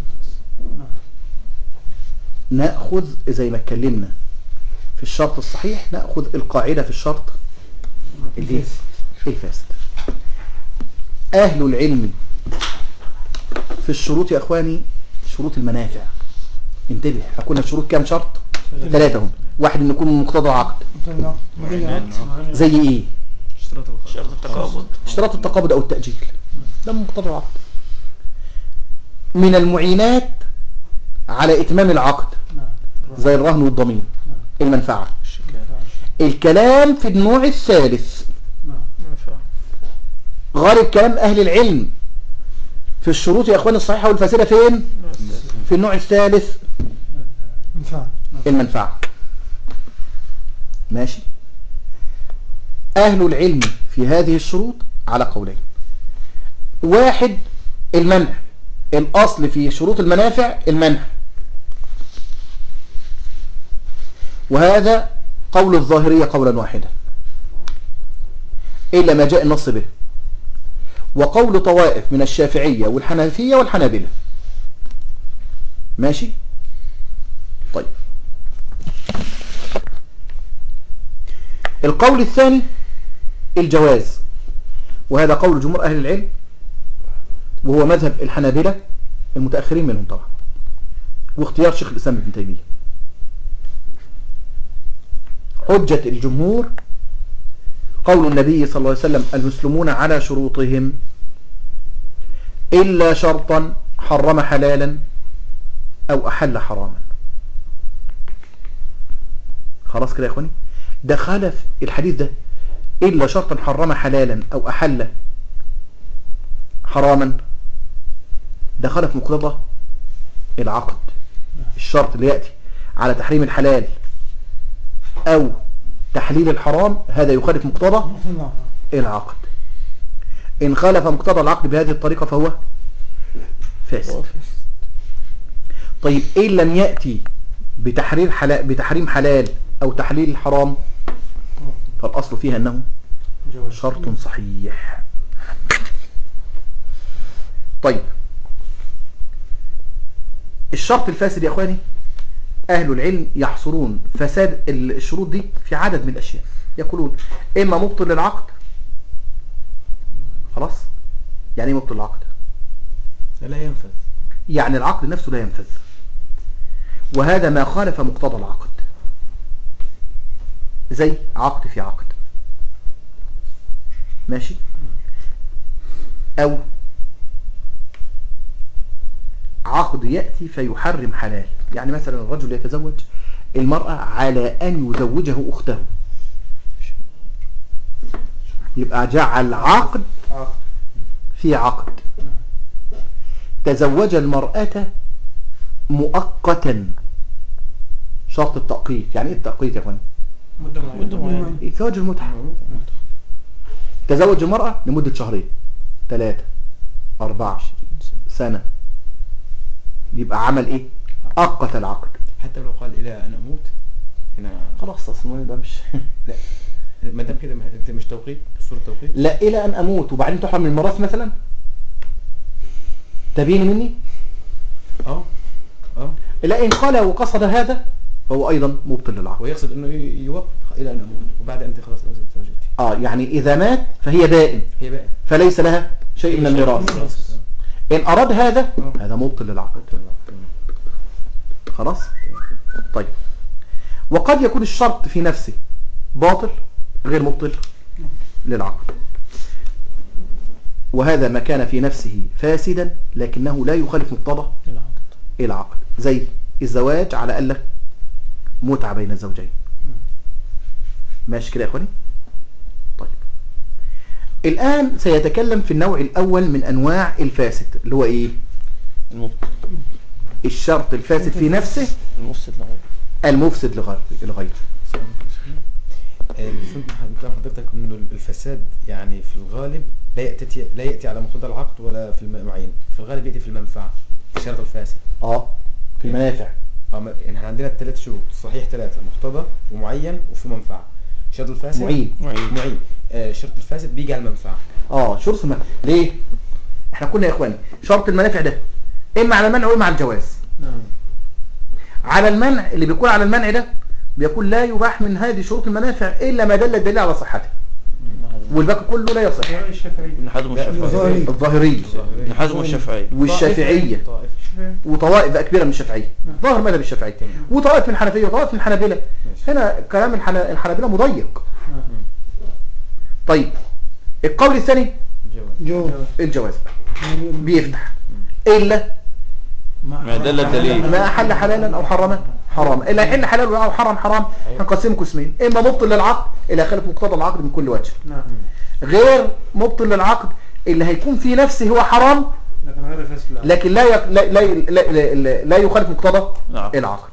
نأخذ زي ما اتكلمنا في الشرط الصحيح نأخذ القاعدة في الشرط اللي الفاسد أهل العلم في الشروط يا أخواني شروط المنافع انتبه أكون الشروط كام شرط ثلاثة هم واحد أن يكون من مقتضى العقد زي إيه اشتراط الخ- شرط التقابض اشتراط التقابض أو التأجيل ده من مقتضى العقد من المعينات على إتمام العقد زي الرهن والضمين المنفعة الكلام في النوع الثالث منفعة غالب كلام أهل العلم في الشروط يا أخواني الصحيحة والفاسدة فين في النوع الثالث المنفعة ماشي أهل العلم في هذه الشروط على قولين واحد المنع الأصل في شروط المنافع المنع وهذا قول الظاهرية قولا واحدا إلا ما جاء النص به وقول طوائف من الشافعية والحنفية والحنابلة ماشي طيب القول الثاني الجواز وهذا قول جمهور أهل العلم وهو مذهب الحنابلة المتأخرين منهم طبعا واختيار شيخ الإسلام ابن تيمية حجة الجمهور قول النبي صلى الله عليه وسلم المسلمون على شروطهم إلا شرطا حرم حلالا أو أحل حراما خلاص كده يا إخواني ده خالف الحديث ده إلا شرطا حرم حلالا أو أحل حراما ده خالف مقتضى العقد الشرط اللي يأتي على تحريم الحلال أو تحليل الحرام هذا يخالف مقتضى العقد إن خالف مقتضى العقد بهذه الطريقة فهو فاسد طيب إن لم يأتي بتحرير حلال بتحريم حلال أو تحليل الحرام فالأصل فيها أنه شرط صحيح طيب الشرط الفاسد يا أخواني أهل العلم يحصرون فساد الشروط دي في عدد من الأشياء يقولون إما مبطل للعقد خلاص يعني إيه مبطل العقد لا ينفذ يعني العقد نفسه لا ينفذ وهذا ما خالف مقتضى العقد زي عقد في عقد ماشي او عقد يأتي فيحرم حلال يعني مثلا الرجل يتزوج المرأة على أن يزوجه أخته يبقى جعل عقد في عقد تزوج المرأة مؤقتا شرط التأقيت يعني ايه التأقيت يا فندم مدة مدة معينة. زواج المتعة تزوج المرأة لمدة شهرين ثلاثة أربعة سنة يبقى عمل ايه أقت العقد حتى لو قال الى ان اموت هنا خلاص اصلا ده مش لا ما دام كده ما- انت مش توقيت صورة توقيت لا إلى أن أموت وبعدين تحرم من الميراث مثلا تبين مني اه اه لا إن قال وقصد هذا فهو أيضا مبطل للعقد ويقصد انه ي- يوقف الى ان اموت وبعد انت خلاص لازم زوجتي آه يعني إذا مات فهي دائم هي بقى فليس لها شيء من الميراث خلاص إن أراد هذا آه. هذا مبطل للعقد خلاص طيب وقد يكون الشرط في نفسه باطل غير مبطل للعقد وهذا ما كان في نفسه فاسدا لكنه لا يخالف مقتضى العقد العقد زي الزواج على ألا متعة بين الزوجين ماشي كده يا اخواني طيب الآن سيتكلم في النوع الأول من أنواع الفاسد اللي هو إيه المبطل الشرط الفاسد في نفسه المفسد لغيره المفسد لغيره لغيره فهمت من كلام حضرتك انه الفساد يعني في الغالب لا ياتي لا ياتي على مقتضى العقد ولا في المعين في الغالب ياتي في المنفعه الشرط الفاسد اه في المنافع اه ما- يعني احنا عندنا الثلاث شروط صحيح ثلاثه مقتضى ومعين وفي منفعه الشرط الفاسد معين معين. معين آه الشرط الفاسد بيجي على المنفعه اه شرط المنافع ليه احنا كنا يا اخواني شرط المنافع ده اما على المنع واما على الجواز نعم على المنع اللي بيكون على المنع ده بيكون لا يباح من هذه شروط المنافع الا ما دل الدليل على صحته والباقي كله لا يصح يا الشافعي ابن حزم لا، والشافعي الظاهري ابن حزم والشافعي والشافعية طائف وطوائف بقى كبيرة من الشافعية ظاهر مذهب الشافعية وطوائف من الحنفية وطوائف من الحنابلة ماشي. هنا كلام الحن- الحنابلة مضيق طيب القول الثاني جواز جو الجواز بيفتح إلا ما دل الدليل ما أحل حلالا أو حرم حرام إلا يحل حلال أو حرم حرام هنقسمه قسمين إما مبطل للعقد إلا خالف مقتضى العقد من كل وجه نعم غير مبطل للعقد اللي هيكون في نفسه هو حرام لكن هذا فاسد لا لكن لا يق... لا, لا, لا, لا, لا يخالف مقتضى نعم العقد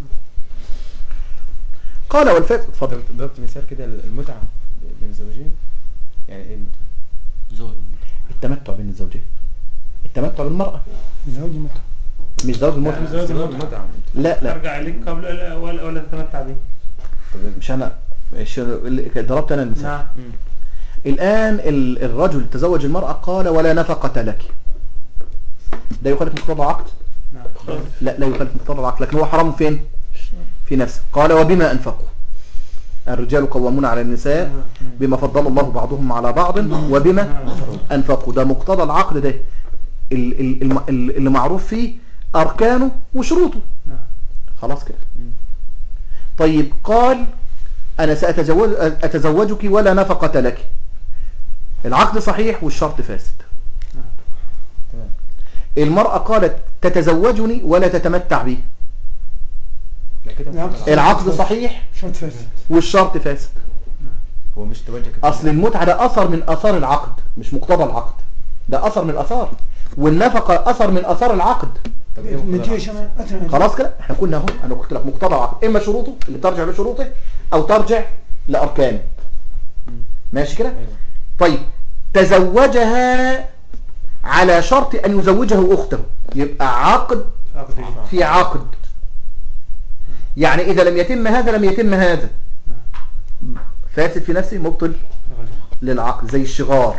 قال والفاسد اتفضل ضربت ضربت مثال كده المتعه بين الزوجين يعني ايه المتعه زوج التمتع بين الزوجين التمتع بالمرأة زوج متى مش زوج المتعة لا، زوج المتعة. المتعه لا لا ترجع عليك قبل ولا ولا, ولا تتمتع به طب مش انا مش اللي ضربت انا المثال نعم الان ال- الرجل تزوج المرأة قال ولا نفقة لك ده يخالف مقتضى العقد نعم لا لا يخالف مقتضى العقد لكن هو حرام فين في نفسه قال وبما انفقوا الرجال قوامون على النساء بما فضل الله بعضهم على بعض وبما انفقوا ده مقتضى العقد ده ال- ال- الم- ال- اللي معروف فيه اركانه وشروطه نعم خلاص كده طيب قال انا ساتزوج اتزوجك ولا نفقة لك العقد صحيح والشرط فاسد تمام المرأة قالت تتزوجني ولا تتمتع بي لا كده نعم. مقتضى العقد. العقد صحيح شرط فاسد والشرط فاسد هو مش توجه كده اصل المتعة ده اثر من اثار العقد مش مقتضى العقد ده اثر من الاثار والنفقة اثر من اثار العقد طب ايه مقتضى نتيجة العقد؟ شما أتنا خلاص كده احنا كنا اهو انا قلت لك مقتضى العقد اما شروطه اللي ترجع لشروطه او ترجع لاركانه ماشي كده ايوه طيب تزوجها على شرط ان يزوجه اخته يبقى عقد في عقد يعني اذا لم يتم هذا لم يتم هذا فاسد في نفسه مبطل للعقد زي الشغار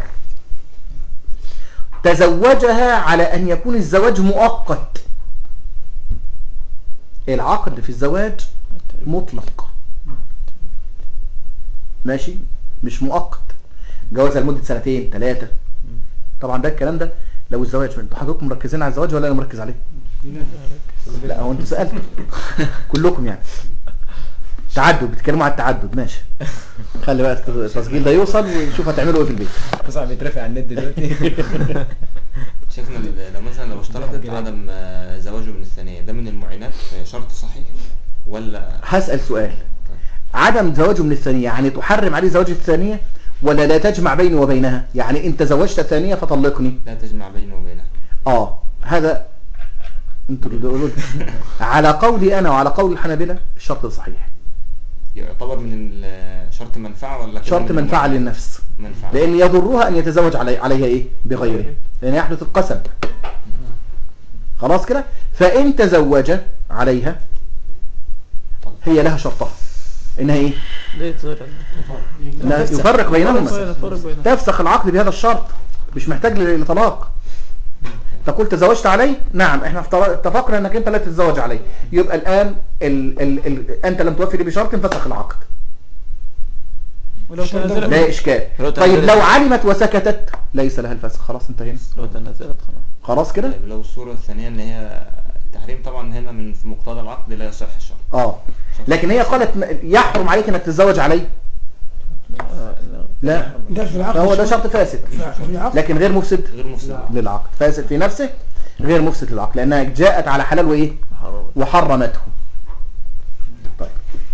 تزوجها على ان يكون الزواج مؤقت العقد في الزواج مطلق ماشي مش مؤقت جوازها لمدة سنتين ثلاثة طبعا ده الكلام ده لو الزواج انتوا حضراتكم مركزين على الزواج ولا انا مركز عليه لا هو انتوا سألتوا كلكم يعني تعدد بتتكلموا على التعدد ماشي خلي بقى التسجيل ده يوصل ونشوف هتعملوا ايه في البيت صعب يترفع على النت دلوقتي شيخنا لو مثلا لو اشترطت عدم آه، زواجه من الثانية ده من المعينات آه، شرط صحيح ولا هسأل سؤال عدم زواجه من الثانية يعني تحرم عليه زواج الثانية ولا لا تجمع بيني وبينها يعني انت زوجت الثانية فطلقني لا تجمع بينه وبينها اه هذا انتوا اللي تقولوا لي. على قولي انا وعلى قول الحنابلة الشرط صحيح يعتبر من ال- شرط منفعة ولا كده شرط من منفعة المعينات؟ للنفس منفعة لان يضرها ان يتزوج علي عليها ايه بغيره لان يحدث القسم خلاص كده فان تزوج عليها هي لها شرطها انها ايه ليه تزوج انها يفرق بينهما فرق بينهم تفسخ العقد بهذا الشرط مش محتاج ل- لطلاق تقول تزوجت علي نعم احنا افتر- اتفقنا انك انت لا تتزوج علي يبقى الان ال ال ال انت لم توفي لي بشرط فسخ العقد ولو تنازلت لا اشكال لو طيب تنازلت. لو علمت وسكتت ليس لها الفسخ خلاص انتهينا لو تنازلت خلاص خلاص كده طيب لو الصورة الثانية ان هي التحريم طبعا هنا من في مقتضى العقد لا يصح الشرط اه لكن هي قالت م- يحرم عليك انك تتزوج علي لا ده في العقد فهو ده شرط. شرط فاسد في العقد لكن غير مفسد غير مفسد للعقد فاسد في نفسه غير مفسد للعقد لانها جاءت على حلال وايه حرام وحرمته طيب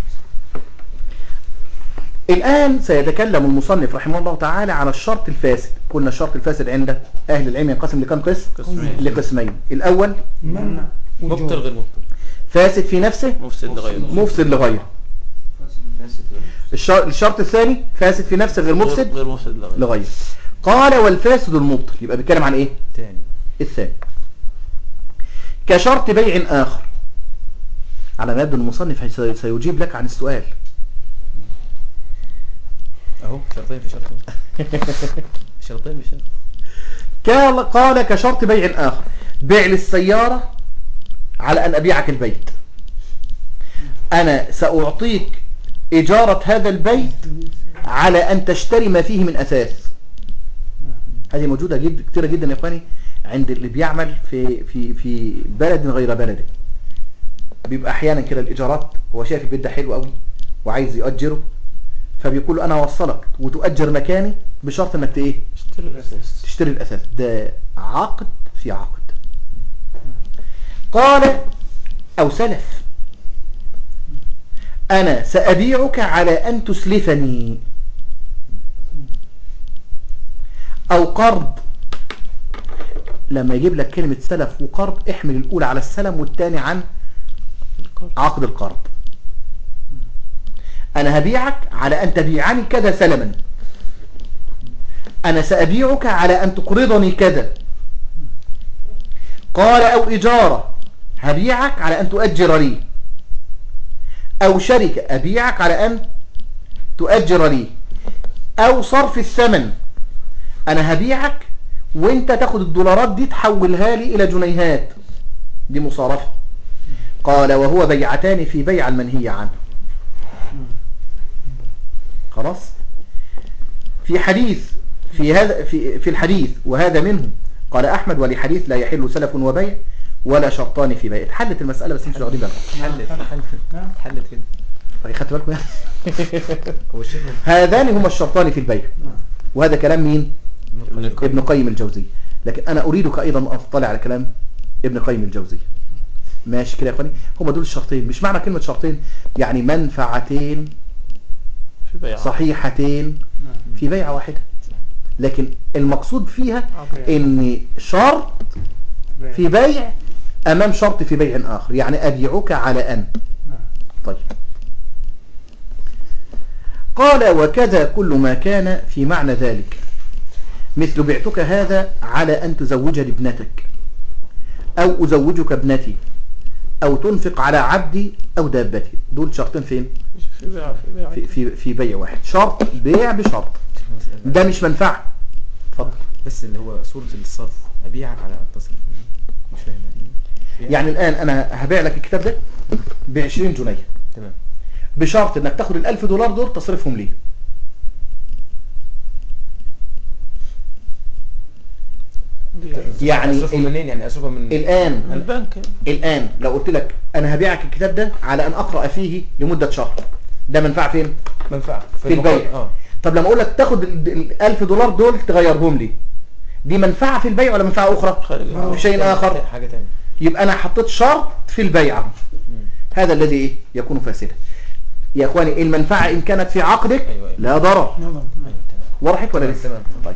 الآن سيتكلم المصنف رحمه الله تعالى على الشرط الفاسد قلنا الشرط الفاسد عند أهل العلم ينقسم لكم قسم قسمين لقسمين الأول منع مبطل وجوب. غير مبطل فاسد في نفسه مفسد لغيره مفسد لغيره فاسد غير مفسد. الشر- الشرط الثاني فاسد في نفسه غير مفسد غير مفسد لغيره لغيره قال والفاسد المبطل يبقى بيتكلم عن ايه تاني الثاني كشرط بيع آخر على ما يبدو المصنف سي- سيجيب لك عن السؤال اهو شرطين في شرط شرطين في شرط قال قال كشرط بيع آخر بيع للسيارة على أن أبيعك البيت أنا سأعطيك إجارة هذا البيت على أن تشتري ما فيه من أثاث هذه موجودة جد كتيرة جدا يا إخواني عند اللي بيعمل في في في بلد غير بلده بيبقى أحيانا كده الإيجارات هو شايف البيت ده حلو قوي وعايز يأجره فبيقول له أنا أوصلك وتؤجر مكاني بشرط إنك ت- إيه اشتري الاساس تشتري الأساس ده عقد في عقد قال أو سلف أنا سأبيعك على أن تسلفني أو قرض لما يجيب لك كلمة سلف وقرض احمل الأولى على السلم والثاني عن عقد القرض أنا هبيعك على أن تبيعني كذا سلما أنا سأبيعك على أن تقرضني كذا قال أو إجارة هبيعك على أن تؤجر لي أو شركة أبيعك على أن تؤجر لي أو صرف الثمن أنا هبيعك وانت تاخد الدولارات دي تحولها لي إلى جنيهات دي مصارفة قال وهو بيعتان في بيع المنهي عنه خلاص في حديث في هذا في في الحديث وهذا منه قال احمد ولحديث لا يحل سلف وبيع ولا شرطان في بيع اتحلت المساله بس انتوا مش واخدين بالكم حلت حلت نعم. حلت كده طيب خدت بالكم يعني؟ هو الشيخ هذان هما الشرطان في البيع وهذا كلام مين ابن القيم. ابن قيم الجوزي لكن انا اريدك ايضا ان تطلع على كلام ابن قيم الجوزي ماشي كده يا اخواني هما دول الشرطين مش معنى كلمه شرطين يعني منفعتين في بيع صحيحتين في بيعه واحده لكن المقصود فيها أوكي. ان شرط في بيع امام شرط في بيع اخر يعني ابيعك على ان طيب قال وكذا كل ما كان في معنى ذلك مثل بعتك هذا على أن تزوجني ابنتك أو أزوجك ابنتي أو تنفق على عبدي أو دابتي دول شرطين فين في بيع في بيع في, في, في بيع واحد شرط بيع بشرط ده مش منفعة اتفضل بس اللي هو صورة الصرف أبيعك على أن تصرف مش فاهم يعني يعني الآن أنا هبيع لك الكتاب ده ب 20 جنيه تمام بشرط انك تاخد ال 1000 دولار دول تصرفهم لي يعني أصرفها ال- منين يعني أصرفها من الآن البنك الآن لو قلت لك أنا هبيعك الكتاب ده على أن أقرأ فيه لمدة شهر ده منفعة فين؟ منفعة في المقابل. البيع اه طب لما أقول لك تاخد ال 1000 دولار دول تغيرهم لي دي منفعة في البيع ولا منفعة أخرى؟ خارج في شيء آخر حاجة تانية يبقى أنا حطيت شرط في البيع هذا الذي إيه؟ يكون فاسدا يا إخواني المنفعة إن كانت في عقدك أيوة أيوة. لا ضرر نظر أيوة تمام وضحت ولا تمام، لسه؟ تمام. طيب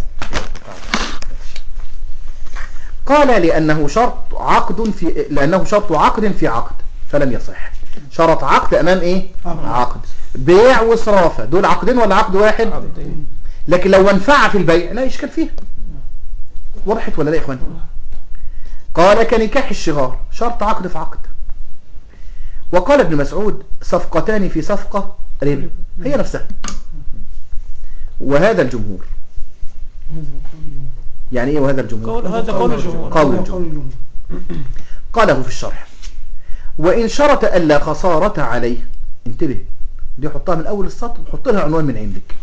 قال لأنه شرط عقد في لأنه شرط عقد في عقد فلم يصح شرط عقد أمام إيه؟ عقد. عقد بيع وصرافة دول عقدين ولا عقد واحد؟ عقدين. لكن لو منفعة في البيع لا إشكال فيها وضحت ولا لا يا إخوان؟ قال كنكاح الشغار شرط عقد في عقد وقال ابن مسعود صفقتان في صفقة ربا هي نفسها وهذا الجمهور يعني ايه وهذا الجمهور قول هذا قول الجمهور قول قول الجمهور الجمهور قاله في الشرح وإن شرط ألا خسارة عليه انتبه دي حطها من أول السطر وحط لها عنوان من عندك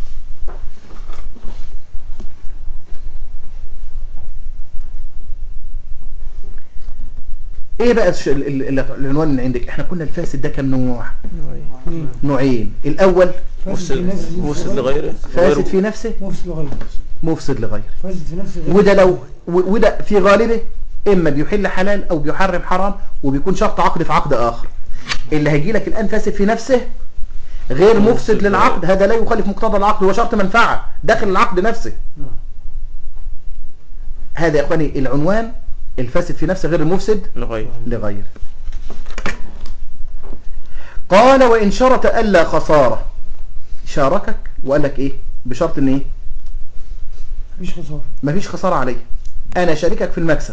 ايه بقى الش- ال- ال- ال- العنوان من عندك احنا قلنا الفاسد ده كم نوع اثنين نوعين الاول فاسد في نفسه مفسد لغيره فاسد في نفسه مفسد لغيره مفسد لغيره فاسد في نفسه غير- وده لو و- وده في غالبه اما بيحل حلال او بيحرم حرام وبيكون شرط عقد في عقد اخر اللي هيجي لك الان فاسد في نفسه غير مفسد للعقد هذا لا يخالف مقتضى العقد هو شرط منفعه داخل العقد نفسه نعم. هذا يا اخواني العنوان الفاسد في نفسه غير المفسد لغيره لغيره قال وإن شرط ألا خسارة شاركك وقال لك إيه بشرط إن إيه مفيش خسارة مفيش خسارة عليه أنا شاركك في المكسب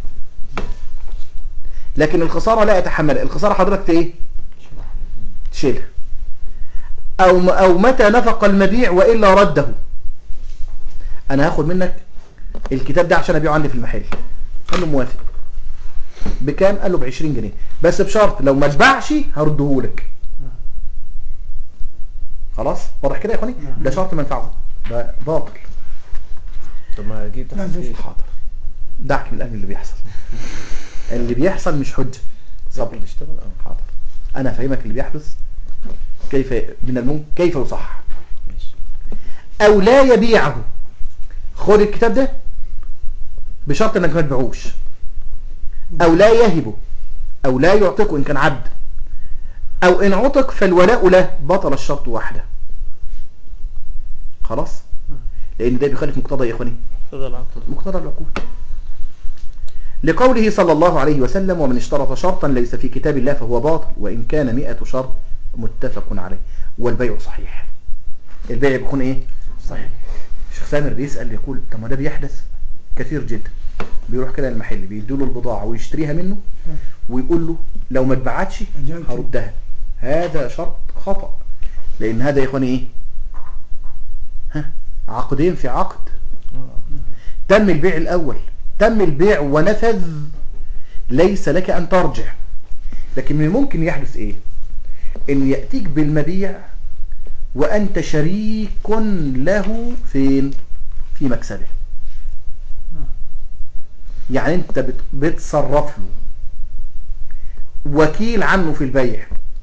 لكن الخسارة لا يتحملها الخسارة حضرتك إيه تشيلها أو, أو متى نفق المبيع وإلا رده أنا هاخد منك الكتاب ده عشان أبيعه عندي في المحل قال له موافق بكام قال له ب 20 جنيه بس بشرط لو ما اتباعش هرده لك خلاص واضح كده يا اخواني ده شرط منفعه ده باطل طب ما اجيب لا، تحت مفيش. ايه حاضر دعك من الان اللي بيحصل اللي بيحصل مش حجه صبر صبر اشتغل اه حاضر انا فاهمك اللي بيحدث كيف من الممكن كيف يصح ماشي او لا يبيعه خد الكتاب ده بشرط انك ما تبيعوش او لا يهبه او لا يعتقه ان كان عبد او ان عتق فالولاء له بطل الشرط وحده خلاص لان ده بيخالف مقتضى يا اخواني هذا العقد مقتضى العقود لقوله صلى الله عليه وسلم ومن اشترط شرطا ليس في كتاب الله فهو باطل وإن كان مئة شرط متفق عليه والبيع صحيح البيع بيكون ايه صحيح الشيخ سامر بيسأل يقول طب ما ده بيحدث كثير جدا بيروح كده المحل بيدوا له البضاعة ويشتريها منه ويقول له لو ما اتباعتش هردها هذا شرط خطأ لأن هذا يا اخواني ايه ها عقدين في عقد تم البيع الأول تم البيع ونفذ ليس لك أن ترجع لكن من الممكن يحدث إيه إن يأتيك بالمبيع وأنت شريك له فين في مكسبه يعني أنت بت- بتصرف له وكيل عنه في البيع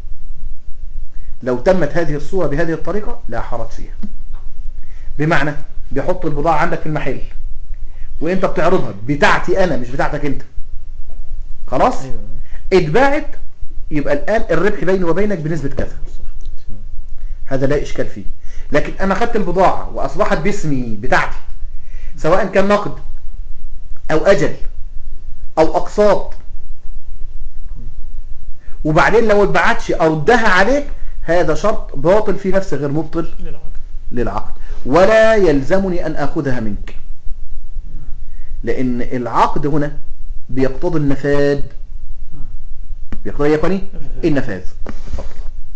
لو تمت هذه الصورة بهذه الطريقة لا حرج فيها بمعنى بيحط البضاعة عندك في المحل وانت بتعرضها بتاعتي انا مش بتاعتك انت خلاص ايوه اتباعت يبقى الان الربح بيني وبينك بنسبة كذا هذا لا اشكال فيه لكن انا خدت البضاعة واصبحت باسمي بتاعتي سواء كان نقد او اجل او اقساط وبعدين لو اتباعتش اردها عليك هذا شرط باطل في نفسه غير مبطل للعقد للعقد ولا يلزمني أن أخذها منك لأن العقد هنا بيقتضي النفاذ بيقتضي يا اخواني النفاذ اتفضل.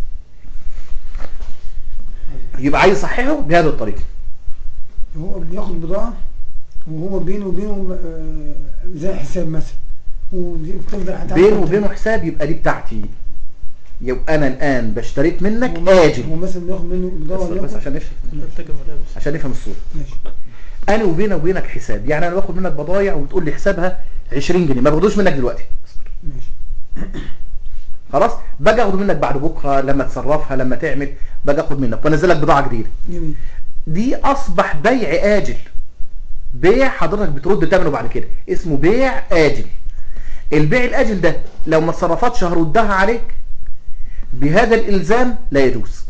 يبقى عايز يصححه بهذه الطريقة هو بياخد بضاعة وهو بينه وبينه آه، زي حساب مثلا وبتفضل هتعمل بينه كده. وبينه حساب يبقى دي بتاعتي يبقى أنا الآن بشتريت هو منك مثلا- هو آجل مثلا بياخد منه بضاعة بس, بس وليكن- عشان نفهم ترتكب ملابس عشان نفهم الصورة ماشي أنا وبينك وبينك حساب يعني أنا باخد منك بضايع وبتقول لي حسابها 20 جنيه ما باخدوش منك دلوقتي ماشي خلاص باجي اخده منك بعد بكره لما تصرفها لما تعمل باجي اخد منك وانزل لك بضاعه جديده جميل دي اصبح بيع اجل بيع حضرتك بترد ثمنه بعد كده اسمه بيع اجل البيع الاجل ده لو ما اتصرفتش هردها عليك بهذا الالزام لا يجوز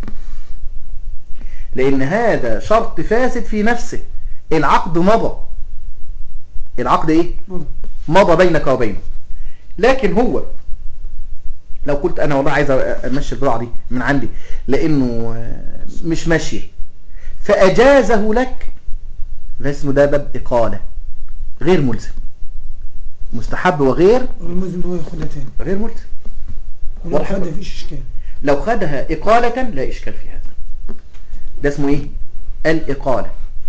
لان هذا شرط فاسد في نفسه العقد مضى العقد ايه مضى. مضى بينك وبينه لكن هو لو قلت انا والله عايز امشي البضاعه دي من عندي لانه آه، مش ماشيه فاجازه لك ده اسمه ده باب اقاله غير ملزم مستحب وغير والملزم هو ياخدها تاني غير ملزم ولو واضح. خدها مفيش اشكال لو خدها إقالة لا إشكال في هذا ده اسمه إيه الإقالة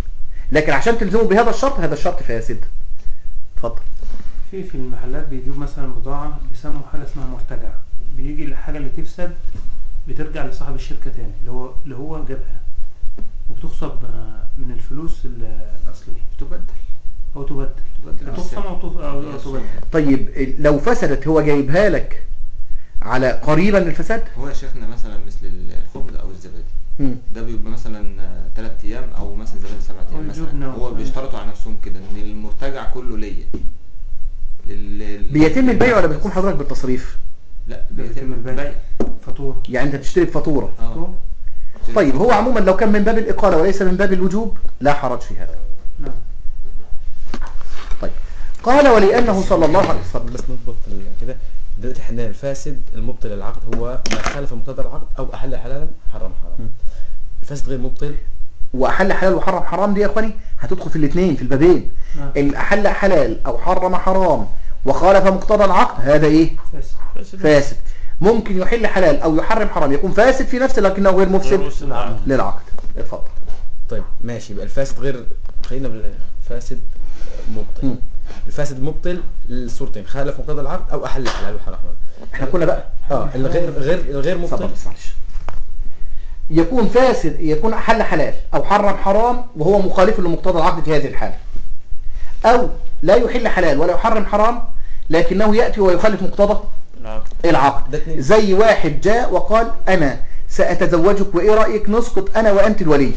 لكن عشان تلزمه بهذا الشرط هذا الشرط فاسد اتفضل في في المحلات بيجيب مثلا بضاعة بيسموا حاجة اسمها مرتجع بيجي الحاجة اللي تفسد بترجع لصاحب الشركة تاني اللي هو اللي هو جابها وبتخصب آه، من الفلوس ال- الأصلية تبدل أو تبدل تبدل تخصم أو تف- أو أو تبدل طيب لو فسدت هو جايبها لك على قريبا للفساد هو يا شيخنا مثلا مثل الخبز او الزبادي مم. ده بيبقى مثلا 3 ايام او مثلا زبادي 7 أو ايام الجبنة مثلا هو و- بيشترطوا على نفسهم كده ان المرتجع كله ليا لل... لل- بيتم البيع ولا بتكون حضرتك بالتصريف لا بيتم بيتم البيع. البيع فاتورة يعني انت بتشتري بفاتوره اه طيب هو عموما لو كان من باب الإقالة وليس من باب الوجوب لا حرج في هذا نعم طيب قال ولأنه صلى الله عليه وسلم بس نضبط ال- كده دلوقتي احنا الفاسد المبطل للعقد هو ما خالف مقتضى العقد او احل حلالا حرم حرام الفاسد غير مبطل وأحل حلال وحرم حرام دي يا اخواني هتدخل في الاثنين في البابين نعم. إن أحل حلال أو حرم حرام وخالف مقتضى العقد هذا إيه فاسد فاسد ممكن يحل حلال أو يحرم حرام يكون فاسد في نفسه لكنه غير مفسد للعقد اتفضل طيب ماشي يبقى الفاسد غير خلينا بالفاسد مبطل مم. الفاسد المبطل الصورتين خالف مقتضى العقد او احل حلال وحرام احنا كنا بقى اه الغير غير الغير صبر مبطل بس معلش يكون فاسد يكون حل حلال او حرم حرام وهو مخالف لمقتضى العقد في هذه الحالة او لا يحل حلال ولا يحرم حرام لكنه يأتي ويخالف مقتضى العقد العقد ده اتنين. زي واحد جاء وقال انا سأتزوجك وايه رأيك نسقط انا وانت الولي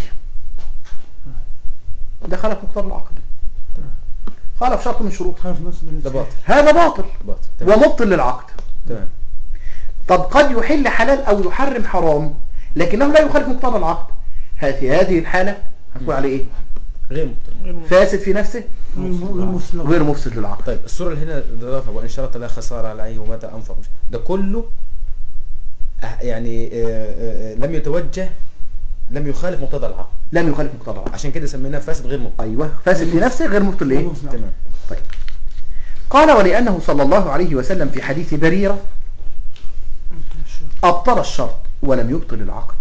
ده خالف مقتضى العقد خالف شرط من شروط خالف نص ده باطل هذا باطل باطل تمام ومبطل للعقد تمام طب قد يحل حلال او يحرم حرام لكنه لا يخالف مقتضى العقد ه- في هذه الحالة هنقول عليه ايه غير مبطل فاسد في نفسه غير مسلم غير مفسد للعقد طيب الصورة اللي هنا ضرافة وإن شرط لا خسارة عليه ومتى أنفق مش- ده كله أه- يعني آه، آه، آه، لم يتوجه لم يخالف مقتضى العقد لم يخالف مقتضى العقد عشان كده سميناه فاسد غير مبطل ايوه فاسد في نفسه غير مبطل لايه تمام طيب قال ولأنه صلى الله عليه وسلم في حديث بريرة أبطل الشرط ولم يبطل العقد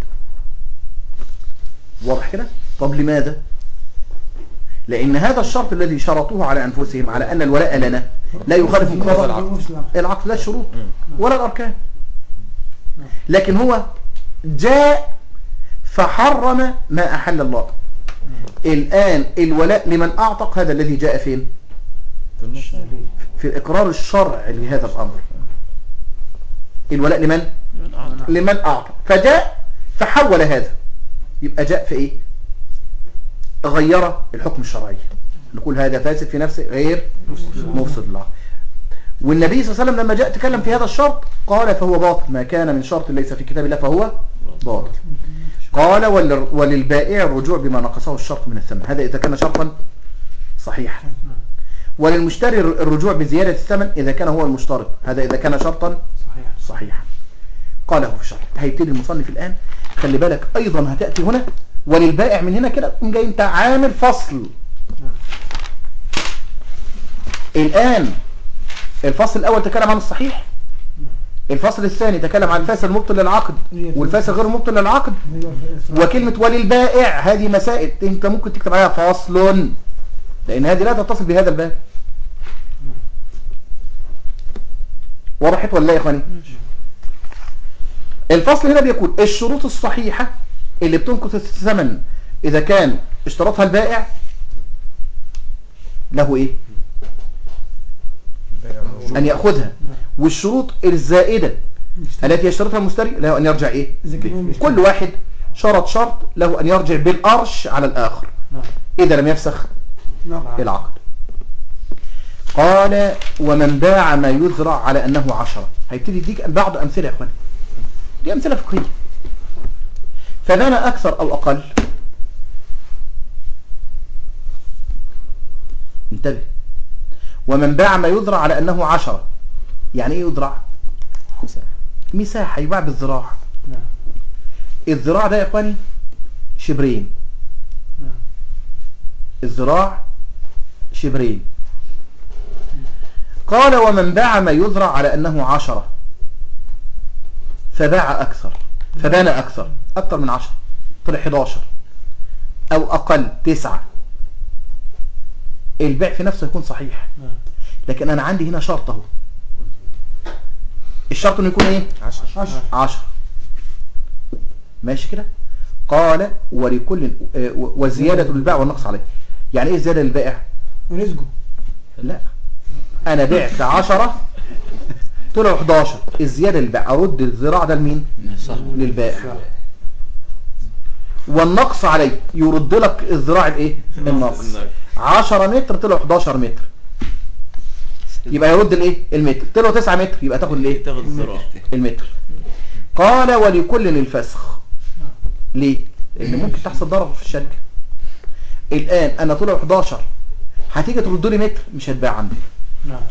واضح كده طب لماذا لأن هذا الشرط الذي شرطوه على أنفسهم على أن الولاء لنا لا يخالف مقتضى العقد مسلم العقد لا الشروط مم. ولا الأركان لكن هو جاء فحرم ما أحل الله الآن الولاء لمن أعتق هذا الذي جاء فين في النص في الإقرار الشرعي لهذا الأمر الولاء لمن لمن أعطى فجاء فحول هذا يبقى جاء في إيه غير الحكم الشرعي نقول هذا فاسد في نفسه غير مفسد للعقل والنبي صلى الله عليه وسلم لما جاء تكلم في هذا الشرط قال فهو باطل ما كان من شرط ليس في كتاب الله فهو باطل قال ول- وللبائع الرجوع بما نقصه الشرط من الثمن هذا إذا كان شرطا صحيحا وللمشتري الرجوع بزيادة الثمن إذا كان هو المشترط هذا إذا كان شرطا صحيح صحيحا قاله في الشرح هيبتدي المصنف الآن خلي بالك أيضا هتأتي هنا وللبائع من هنا كده تقوم جاي انت عامل فصل الآن الفصل الأول تكلم عن الصحيح الفصل الثاني تكلم عن الفاسد المبطل للعقد والفاسد غير المبطل للعقد وكلمة وللبائع هذه مسائل انت ممكن تكتب عليها فصل لأن هذه لا تتصل بهذا الباب وضحت ولا لا يا اخواني الفصل هنا بيقول الشروط الصحيحة اللي بتنقص الثمن إذا كان اشترطها البائع له إيه أن يأخذها والشروط الزائدة التي يشترطها المشتري له أن يرجع إيه إذا كان هو به. مشتري. كل واحد شرط شرط له أن يرجع بالأرش على الآخر نعم إذا لم يفسخ نعم العقد قال ومن باع ما يزرع على أنه عشرة هيبتدي يديك بعض أمثلة يا أخواني دي أمثلة فقهية فبان أكثر أو أقل انتبه ومن باع ما يزرع على أنه عشرة يعني إيه يزرع مساحة. مساحة يباع بالزراعة نعم الزراعة ده يا إخواني شبرين نعم الزراع شبرين قال ومن باع ما يزرع على أنه عشرة فباع أكثر فبان أكثر أكثر من عشرة طلع 11 أو أقل تسعة البيع في نفسه يكون صحيح نعم لكن انا عندي هنا شرط اهو الشرط انه يكون ايه عشر عشر عشر ماشي كده قال ولكل آه، و- وزيادة للبائع والنقص عليه يعني ايه زيادة للبائع رزقه لا انا بعت 10 طلعوا 11 الزيادة للبائع ارد الذراع ده لمين صح للبائع والنقص عليه يرد لك الذراع الايه النقص 10 متر طلعوا 11 متر يبقى يرد الايه المتر طلعوا 9 متر يبقى تاخد الايه تاخد الذراع المتر قال ولكل الفسخ ليه لان ممكن تحصل ضرر في الشركه الان انا طلع 11 هتيجي ترد لي متر مش هتباع عندي نعم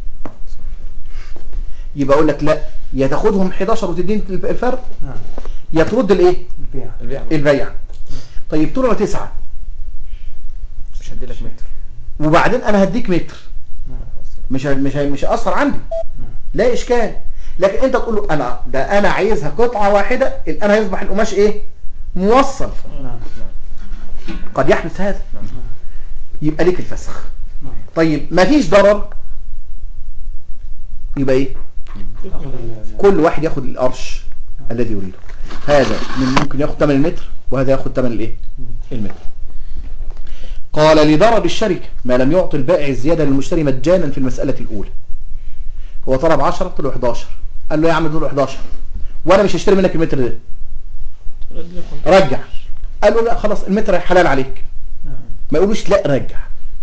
يبقى اقول لك لا يا تاخدهم 11 وتديني الفرق نعم يا ترد الايه البيع البيع البيع طيب طلعوا 9 مش هدي لك متر وبعدين انا هديك متر نعم مش ه- مش ه- مش هيأثر عندي لا اشكال لكن انت تقول له انا ده انا عايزها قطعه واحده الان هيصبح القماش ايه موصل نعم قد يحدث هذا نعم. يبقى ليك الفسخ نعم طيب مفيش ضرر يبقى ايه تاخد ال- كل واحد ياخد القرش الذي يريده هذا من ممكن ياخد ثمن المتر وهذا ياخد ثمن الايه المتر قال لضرب الشركة ما لم يعطي البائع الزيادة للمشتري مجانا في المسألة الأولى هو طلب 10 طلعوا 11 قال له يا عم دول 11 وانا مش هشتري منك المتر ده رجع قال له لا خلاص المتر حلال عليك نعم ما يقولوش لا رجع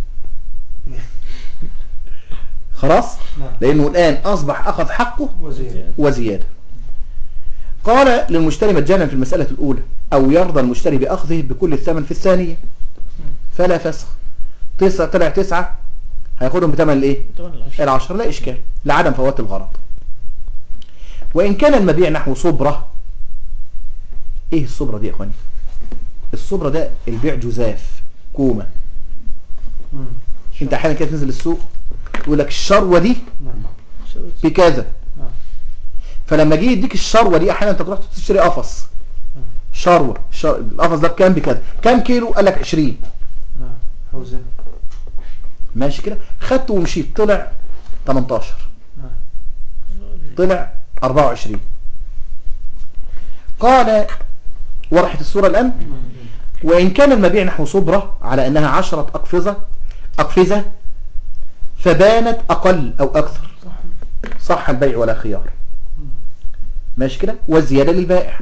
خلاص نعم لانه الان اصبح اخذ حقه وزيادة وزيادة قال للمشتري مجانا في المسألة الأولى أو يرضى المشتري بأخذه بكل الثمن في الثانية فلا فسخ تسعة طلع تسعة هياخدهم بثمن الايه العشر لا إشكال لعدم فوات الغرض وإن كان المبيع نحو صبرة إيه الصبرة دي يا إخواني الصبرة ده البيع جزاف كومة مم. انت احيانا كده تنزل السوق يقول لك الشروة دي نعم بكذا نعم فلما جه يديك الشروه دي احيانا انت تروح تشتري قفص شروه شر... القفص ده بكام بكذا كام كيلو قال لك 20 نعم حوزان ماشي كده خدته ومشيت طلع 18 نعم طلع 24 قال ورحت الصورة الآن وإن كان المبيع نحو صبرة على أنها عشرة أقفزة أقفزة فبانت أقل أو أكثر صح البيع ولا خيار ماشي كده والزيادة للبائع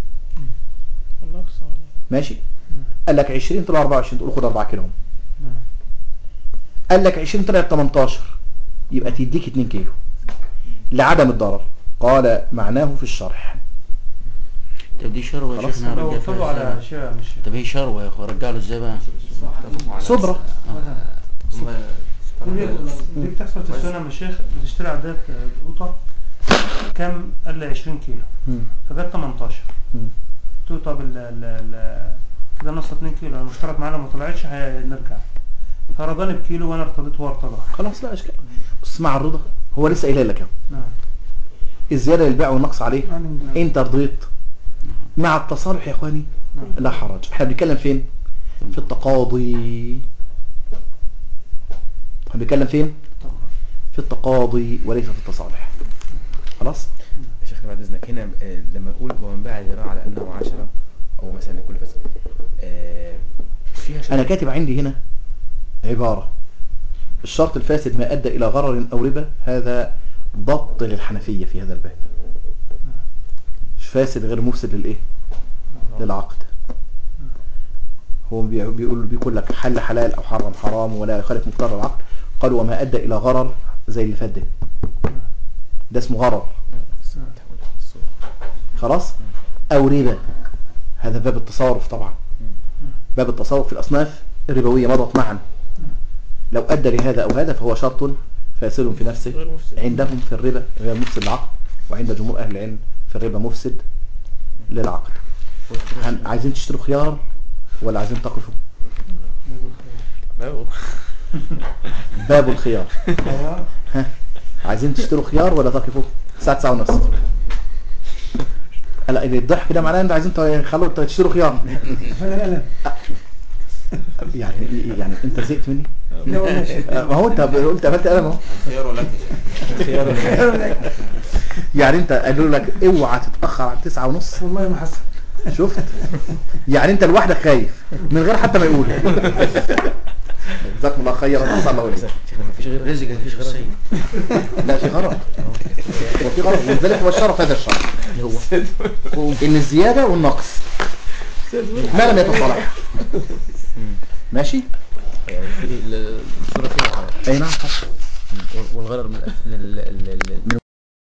ماشي قال لك 20 طلع 24 تقول خد 4 كيلو نعم قال لك 20 طلع 18 يبقى تديك 2 كيلو لعدم الضرر قال معناه في الشرح طب دي شروه يا خلاص، شيخنا لو رجع وصلوا فيها على إزاي؟ أشياء مش طب هي شروه يا اخو رجع له ازاي بقى اتفقوا على صبرة. هم دي دي بتحصل في السنة مشايخ بتشتري عداد قطع كام قال لي 20 كيلو مم. فجت 18 مم. قلت له طب ال ال ال كده نص 2 كيلو انا مشترك معانا ما طلعتش هنرجع فرضاني بكيلو وانا ارتضيت وهو ارتضى خلاص لا اشكال بص مع الرضا هو لسه قايل لك اهو نعم الزياده للبيع والنقص عليه نعم. انت رضيت مع التصالح يا اخواني لا حرج احنا بنتكلم فين في التقاضي احنا بنتكلم فين في التقاضي وليس في التصالح خلاص يا شيخنا بعد اذنك هنا آه، لما نقول ومن باع ذراع على انه عشرة او مثلا كل فسق آه، فيها شرط انا كاتب عندي هنا عبارة الشرط الفاسد ما ادى الى غرر او ربا هذا ضبط للحنفية في هذا الباب مش فاسد غير مفسد للايه للعقد هو بي- بيقول بيقول لك حل حلال او حرم حرام ولا يخالف مقتضى العقد قال وما ادى الى غرر زي اللي فات ده ده اسمه غرر خلاص او ربا هذا باب التصارف طبعا باب التصرف في الأصناف الربوية مضت معا لو أدى لهذا أو هذا فهو شرط فاسد في نفسه غير مفسد. عندهم في الربا غير مفسد للعقد وعند جمهور أهل العلم في الربا مفسد للعقد هن- عايزين تشتروا خيار ولا عايزين تقفوا أيوه. باب الخيار ها عايزين تشتروا خيار ولا تقفوا الساعة 9 ونص لا الضحك ده معناه ان عايزين تخلوا تشتروا خيار لا لا لا يعني يعني انت زهقت مني لا والله يا شيخ ما هو انت قلت قفلت قلم اهو خيار لك يا شيخ يعني انت قالوا لك اوعى تتاخر عن تسعة ونص والله ما حصل شفت يعني انت لوحدك خايف من غير حتى ما يقولوا جزاكم الله خيرا صلى الله عليه شيخنا مفيش غير رزق مفيش غير السيد. لا في غرض هو في غرض ولذلك هو الشرف هذا الشرف اللي هو ان الزياده والنقص ما لم يتصالح ماشي يعني في ال- الصورة فيها حرام اي نعم والغرر من من ال- ال- ال- من